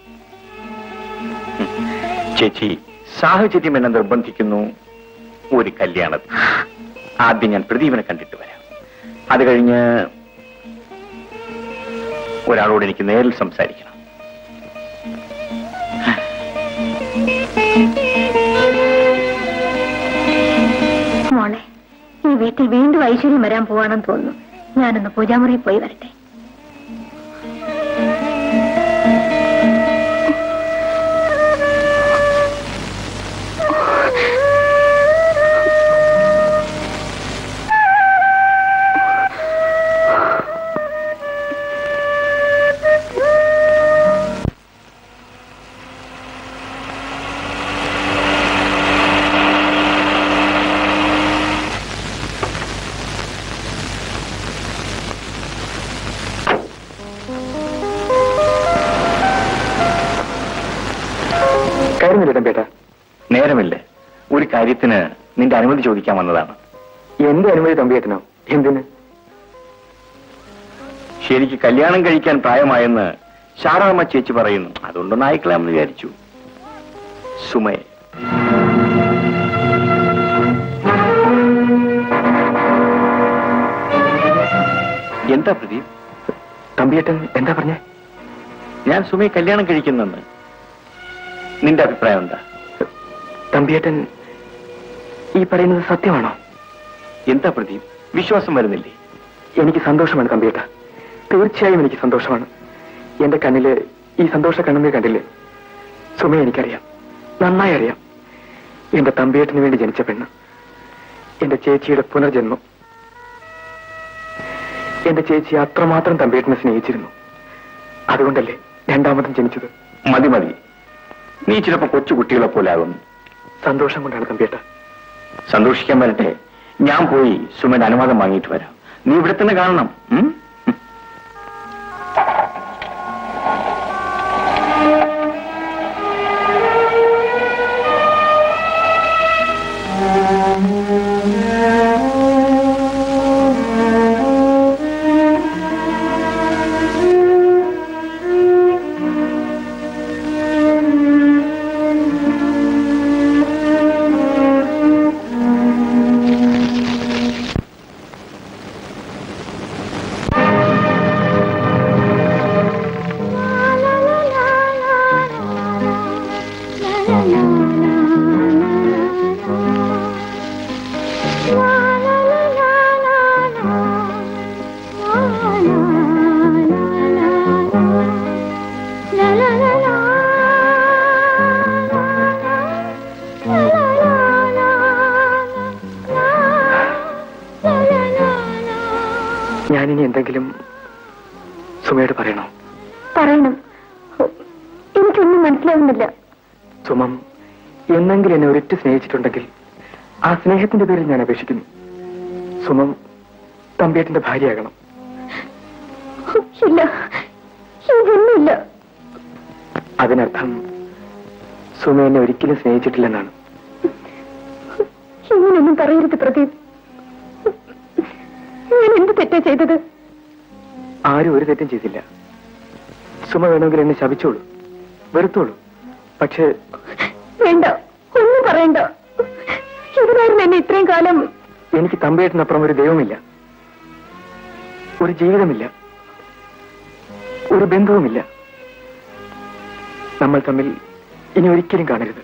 ചേച്ചി സാഹചര്യം എന്നെ നിർബന്ധിക്കുന്നു ഒരു കല്യാണത്തിന് ആദ്യം ഞാൻ പ്രദീപിനെ കണ്ടിട്ട് വരാം അത് കഴിഞ്ഞ് ഒരാളോട് എനിക്ക് നേരിൽ സംസാരിക്കണം
വീട്ടിൽ വീണ്ടും ഐശ്വര്യം വരാൻ പോവാണെന്ന് തോന്നുന്നു ഞാനൊന്ന് പൂജാമുറിയിൽ പോയി വരട്ടെ
കയറുന്നില്ല തമ്പേട്ട
നേരമില്ല ഒരു കാര്യത്തിന് നിന്റെ അനുമതി ചോദിക്കാൻ വന്നതാണ്
എന്റെ അനുമതി തമ്പിയേട്ടനോ എന്തിന്
ശരിക്ക് കല്യാണം കഴിക്കാൻ പ്രായമായെന്ന് ശാരദമ്മ ചേച്ചി പറയുന്നു അതുകൊണ്ടൊന്ന് അയക്കലാമെന്ന് വിചാരിച്ചു സുമയെ എന്താ പ്രദീപ്
തമ്പിയേട്ടൻ എന്താ പറഞ്ഞേ
ഞാൻ സുമയെ കല്യാണം കഴിക്കുന്നെന്ന് നിന്റെ അഭിപ്രായം എന്താ
തമ്പിയേട്ടൻ ഈ പറയുന്നത് സത്യമാണോ
എന്താ പ്രദീപ് വിശ്വാസം വരുന്നില്ലേ
എനിക്ക് സന്തോഷമാണ് തമ്പിയേട്ട തീർച്ചയായും എനിക്ക് സന്തോഷമാണ് എന്റെ കണ്ണില് ഈ സന്തോഷ കണ്ണുനീർ കണ്ടില്ലേ സുമയെ എനിക്കറിയാം നന്നായി അറിയാം എന്റെ തമ്പിയേട്ടന് വേണ്ടി ജനിച്ച പെണ്ണ് എന്റെ ചേച്ചിയുടെ പുനർജന്മം എന്റെ ചേച്ചി അത്രമാത്രം തമ്പിയേട്ടനെ സ്നേഹിച്ചിരുന്നു അതുകൊണ്ടല്ലേ രണ്ടാമതും ജനിച്ചത്
മതി മതി നീ ചിലപ്പോ കൊച്ചു കുട്ടികളെ പോലെ ആകുന്നു
സന്തോഷം കൊണ്ടാണ് തമ്പിയേട്ട
സന്തോഷിക്കാൻ വരട്ടെ ഞാൻ പോയി സുമന്റെ അനുവാദം വാങ്ങിയിട്ട് വരാം നീ ഇവിടെ തന്നെ കാണണം ഉം?
ഞാനിനി എന്തെങ്കിലും സുമയോട് പറയണോ
പറയണം എനിക്കൊന്നും മനസ്സിലാവുന്നില്ല
സുമം എന്നെങ്കിലും എന്നെ ഒരിറ്റ് സ്നേഹിച്ചിട്ടുണ്ടെങ്കിൽ ആ സ്നേഹത്തിന്റെ പേരിൽ ഞാൻ അപേക്ഷിക്കുന്നു സുമം തമ്പിയേട്ടന്റെ ഭാര്യയാകണം
ഇല്ല ഇതൊന്നുമില്ല
അതിനർത്ഥം സുമ എന്നെ ഒരിക്കലും സ്നേഹിച്ചിട്ടില്ലെന്നാണ്
ഇങ്ങനെയൊന്നും പറയരുത് പ്രദീപ് ഞാൻ എന്ത് തെറ്റാ ചെയ്തത്
ആരും ഒരു തെറ്റും ചെയ്തില്ല സുമ വേണമെങ്കിൽ എന്നെ ശപിച്ചോളൂ വെറുത്തോളൂ പക്ഷേ
വേണ്ട ഒന്നും പറയണ്ട ഇതിനായിരുന്നു എന്നെ ഇത്രയും കാലം
എനിക്ക് തമ്പേട്ടനപ്പുറം ഒരു ദൈവമില്ല ഒരു ജീവിതമില്ല ഒരു ബന്ധവുമില്ല നമ്മൾ തമ്മിൽ ഇനി ഒരിക്കലും കാണരുത്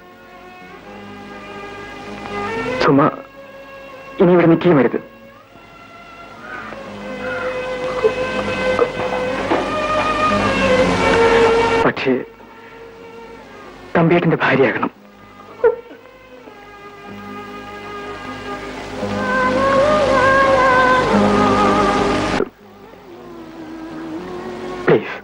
സുമ ഇനി ഇവിടെ നിൽക്കുകയും വരുത് പക്ഷേ തമ്പിയേട്ടന്റെ ഭാര്യയാകണം പ്ലീസ്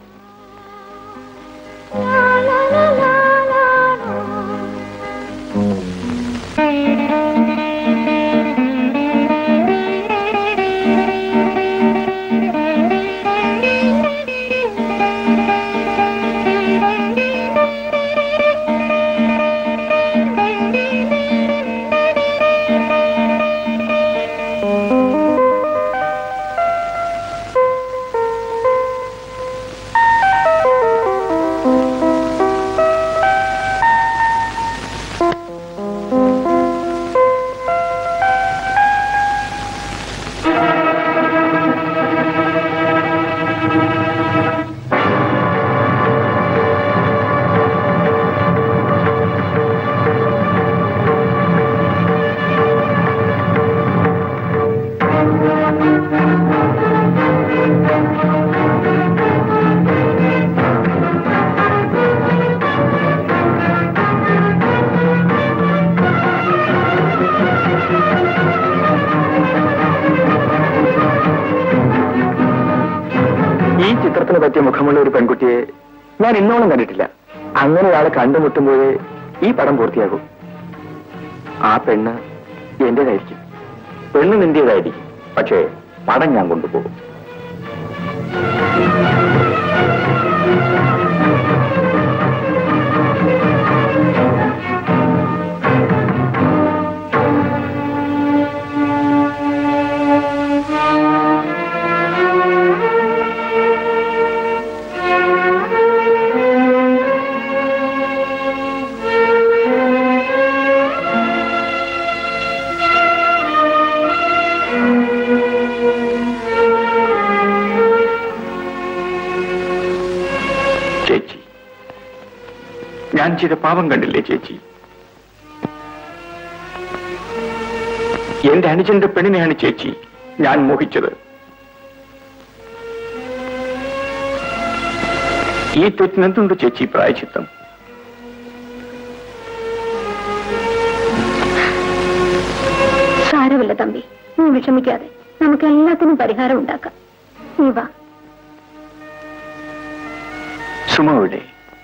ചിത്രത്തിന് പറ്റിയ മുഖമുള്ള ഒരു പെൺകുട്ടിയെ ഞാൻ ഇന്നോളം കണ്ടിട്ടില്ല അങ്ങനെ ഒരാളെ കണ്ടുമുട്ടുമ്പോഴേ ഈ പടം പൂർത്തിയാകും ആ പെണ്ണ് എന്റേതായിരിക്കും
പെണ്ണ് നിന്റേതായിരിക്കും പക്ഷേ പടം ഞാൻ കൊണ്ടുപോകും ചേച്ചി ഞാൻ ചെയ്ത പാപം കണ്ടില്ലേ ചേച്ചി എന്റെ അനുജന്റെ പെണ്ണിനെയാണ് ചേച്ചി ഞാൻ മോഹിച്ചത് ഈ തെറ്റിനെന്തുണ്ട് ചേച്ചി പ്രായച്ചിത്തം
സാരമില്ല തമ്പി നീ വിഷമിക്കാതെ നമുക്ക് എല്ലാത്തിനും പരിഹാരം ഉണ്ടാക്കാം നീ വാ
സുമയുടെ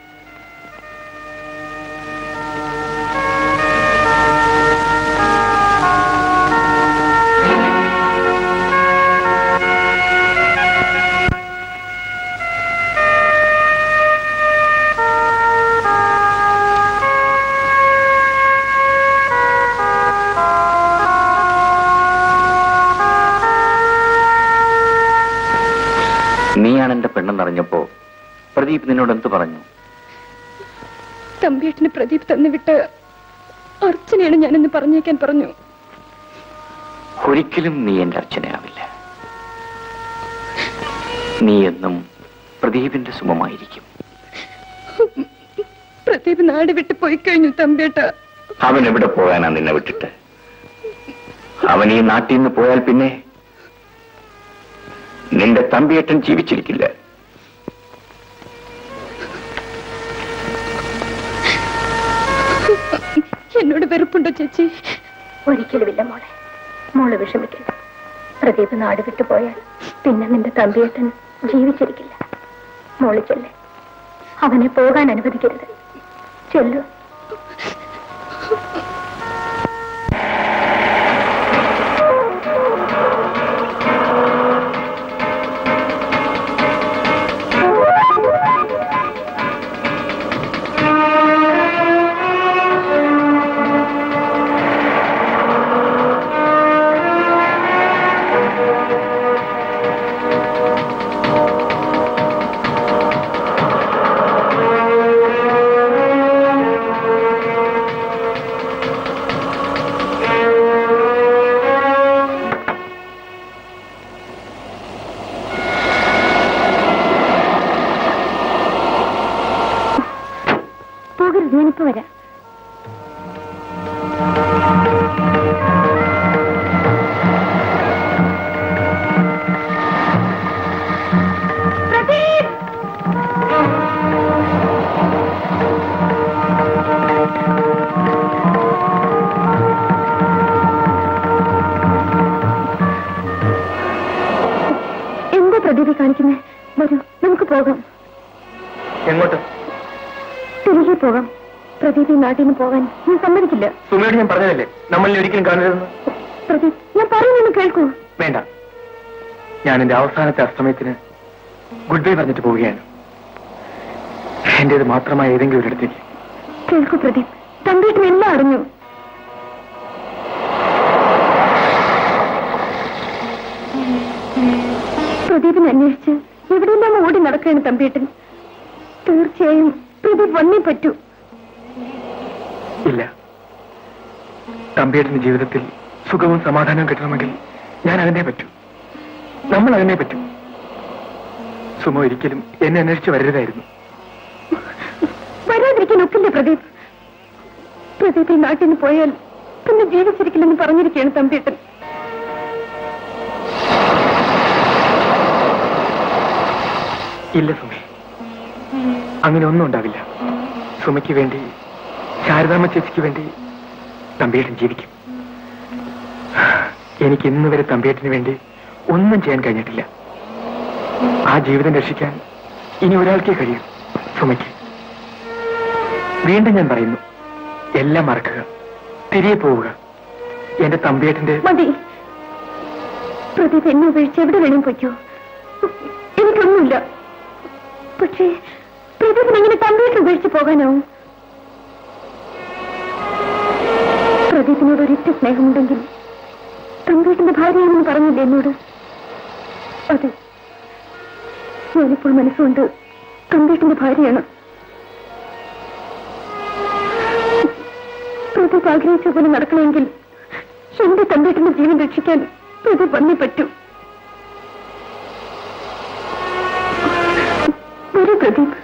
നീയാണ് എന്റെ പെണ്ണെന്നറിഞ്ഞപ്പോ പ്രദീപ് നിന്നോട് എന്ത് പറഞ്ഞു
തമ്പിയേട്ടന് പ്രദീപ് തന്നുവിട്ട് അർച്ചനയാണ് ഞാനെന്ന് പറഞ്ഞേക്കാൻ പറഞ്ഞു
ഒരിക്കലും നീ എന്റെ അർച്ചനയാവില്ല നീ എന്നും പ്രദീപിന്റെ സുമമായിരിക്കും
പ്രദീപ് നാട് വിട്ട് പോയി കഴിഞ്ഞു തമ്പിയേട്ട
അവൻ എവിടെ പോകാനാ നിന്നെ വിട്ടിട്ട് അവൻ ഈ നാട്ടിൽ നിന്ന് പോയാൽ പിന്നെ നിന്റെ തമ്പിയേട്ടൻ ജീവിച്ചിരിക്കില്ല
എന്നോട് വെറുപ്പുണ്ടോ ചേച്ചി
ഒരിക്കലുമില്ല മോളെ മോള് വിഷമിക്കില്ല പ്രദീപ് നാട് വിട്ടു പോയാൽ പിന്നെ നിന്റെ തമ്പിയേട്ടൻ ജീവിച്ചിരിക്കില്ല മോള് ചെല്ലെ അവനെ പോകാൻ അനുവദിക്കരുത് ചെല്ലു പോകരുത് ഞാനിപ്പോ വരാം എന്താ പ്രദീപ് കാണിക്കുന്നത് വരൂ നമുക്ക് പോകാം
എങ്ങോട്ട്
തിരികെ പോകാം പ്രദീപ് ഈ നാട്ടിൽ നിന്ന് പോകാൻ ഞാൻ സമ്മതിക്കില്ല
സുമയോട് ഞാൻ പറഞ്ഞതല്ലേ നമ്മളിൽ ഒരിക്കലും കാണരുതെന്ന്
പ്രദീപ് ഞാൻ പറയുന്നൊന്ന് കേൾക്കൂ
വേണ്ട ഞാൻ എന്റെ അവസാനത്തെ അസ്തമയത്തിന് ഗുഡ് ബൈ പറഞ്ഞിട്ട് പോവുകയാണ് എന്റേത് മാത്രമായ ഏതെങ്കിലും ഒരിടത്തേക്ക്
കേൾക്കൂ പ്രദീപ് തമ്പീട്ടിന് എല്ലാം അറിഞ്ഞു പ്രദീപിനെ അന്വേഷിച്ച് എവിടെയെല്ലാം ഓടി നടക്കുകയാണ് തമ്പീട്ടൻ തീർച്ചയായും പ്രദീപ് വന്നേ പറ്റൂ
ഇല്ല തമ്പിയേട്ടന്റെ ജീവിതത്തിൽ സുഖവും സമാധാനവും കിട്ടണമെങ്കിൽ ഞാൻ അതിനെ പറ്റൂ നമ്മൾ അതിനെ പറ്റൂ സുമ ഒരിക്കലും എന്നെ അന്വേഷിച്ച് വരരുതായിരുന്നു
വരാതിരിക്കാൻ ഒക്കില്ല പ്രദീപ് പ്രദീപ് ഈ നാട്ടിൽ നിന്ന് പോയാൽ പിന്നെ ജീവിച്ചിരിക്കില്ലെന്ന് പറഞ്ഞിരിക്കുകയാണ് തമ്പീട്ടൻ
ഇല്ല സുമി അങ്ങനെ ഒന്നും ഉണ്ടാവില്ല സുമയ്ക്ക് വേണ്ടി ശാരദാമ്മ ചേച്ചിക്ക് വേണ്ടി തമ്പിയേട്ടൻ ജീവിക്കും എനിക്ക് ഇന്ന് വരെ തമ്പിയേട്ടന് വേണ്ടി ഒന്നും ചെയ്യാൻ കഴിഞ്ഞിട്ടില്ല ആ ജീവിതം രക്ഷിക്കാൻ ഇനി ഒരാൾക്കേ കഴിയൂ സുമയ്ക്ക് വീണ്ടും ഞാൻ പറയുന്നു എല്ലാം മറക്കുക തിരികെ പോവുക എന്റെ തമ്പിയേട്ടന്റെ
മതി പ്രദീപ് എന്നെ ഉപേക്ഷിച്ച് എവിടെ വേണം പൊയ്ക്കോ എനിക്കൊന്നുമില്ല പക്ഷേ പ്രദീപിന് എങ്ങനെ തമ്പിയിട്ട് ഉപേക്ഷിച്ച് പോകാനാവും പ്രദീപിനോട് ഒരിറ്റ സ്നേഹമുണ്ടെങ്കിൽ തമ്പീട്ടിന്റെ ഭാര്യയാണെന്ന് പറഞ്ഞില്ലേ എന്നോട് അതെ ഞാനിപ്പോൾ മനസ്സുകൊണ്ട് തമ്പീട്ടിന്റെ ഭാര്യയാണ് പ്രദീപ് ആഗ്രഹിച്ച പോലെ നടക്കണമെങ്കിൽ എന്റെ തമ്പേട്ടന്റെ ജീവൻ രക്ഷിക്കാൻ പ്രദീപ് വന്നേ പറ്റൂ വരൂ പ്രദീപ്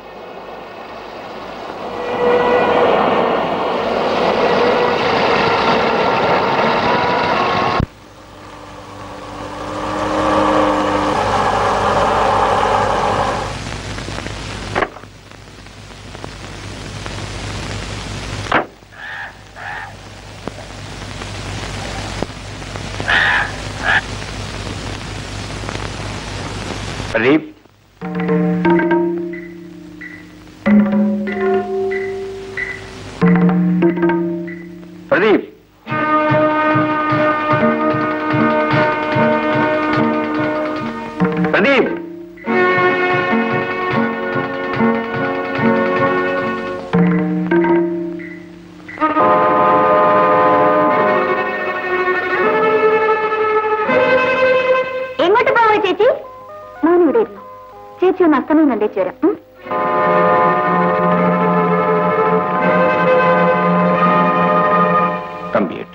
പ്രദീപ് പ്രദീപ് പ്രദീപ്
എങ്ങോട്ട് പോവാ ചേച്ചി മോനിവിടെ ഇരുന്നു ചേച്ചി ഒന്ന് അസ്തമയം കണ്ടേച്ചു വരാം ഉം?
തമ്പിയേട്ട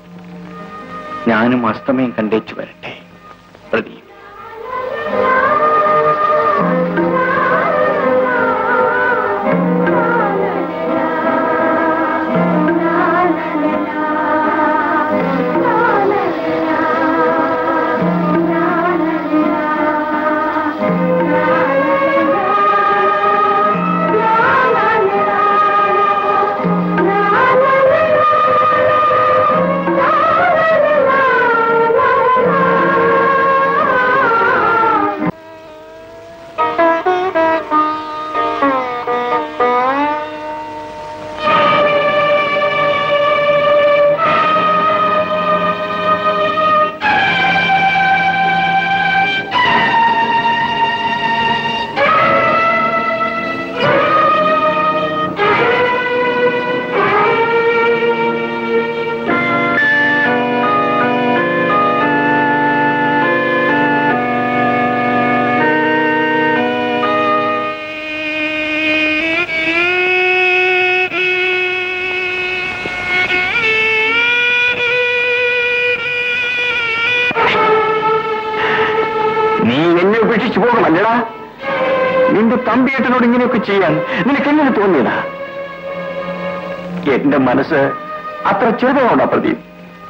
ഞാനും അസ്തമയം കണ്ടേച്ചു വരട്ടെ പ്രദീപ് നീ എന്നെ ഉപേക്ഷിച്ചു പോകമല്ലടാ നിന്റെ തമ്പിയേട്ടനോട് ഇങ്ങനെയൊക്കെ ചെയ്യാൻ നിനക്ക് എങ്ങനെ തോന്നിയതാ എന്റെ മനസ്സ് അത്ര ചെറുതാണോ പ്രദീപ്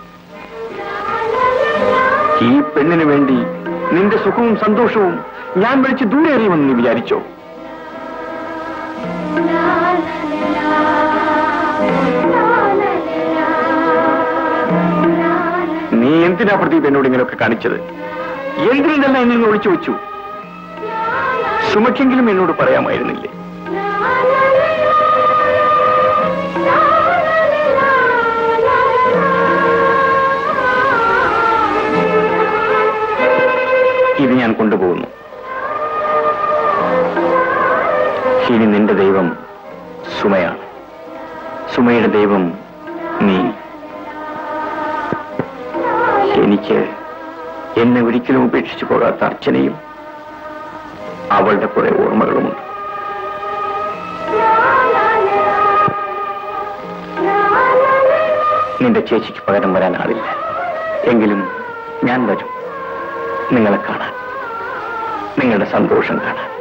ഈ പെണ്ണിന് വേണ്ടി നിന്റെ സുഖവും സന്തോഷവും ഞാൻ വിളിച്ച് ദൂരെ എറിയുമെന്ന് നീ വിചാരിച്ചോ നീ എന്തിനാ പ്രദീപ് എന്നോട് ഇങ്ങനെയൊക്കെ കാണിച്ചത് എന്തിനെല്ലാം എന്നിൽ നിന്ന് ഒളിച്ചു വെച്ചു സുമക്കെങ്കിലും എന്നോട് പറയാമായിരുന്നില്ലേ ഇത് ഞാൻ കൊണ്ടുപോകുന്നു ഇനി നിന്റെ ദൈവം സുമയാണ് സുമയുടെ ദൈവം നീ എനിക്ക് എന്നെ ഒരിക്കലും ഉപേക്ഷിച്ചു പോകാത്ത അർച്ചനയും അവളുടെ കുറെ ഓർമ്മകളുമുണ്ട് നിന്റെ ചേച്ചിക്ക് പകരം വരാൻ ആളില്ല എങ്കിലും ഞാൻ വരും നിങ്ങളെ കാണാൻ നിങ്ങളുടെ സന്തോഷം കാണാൻ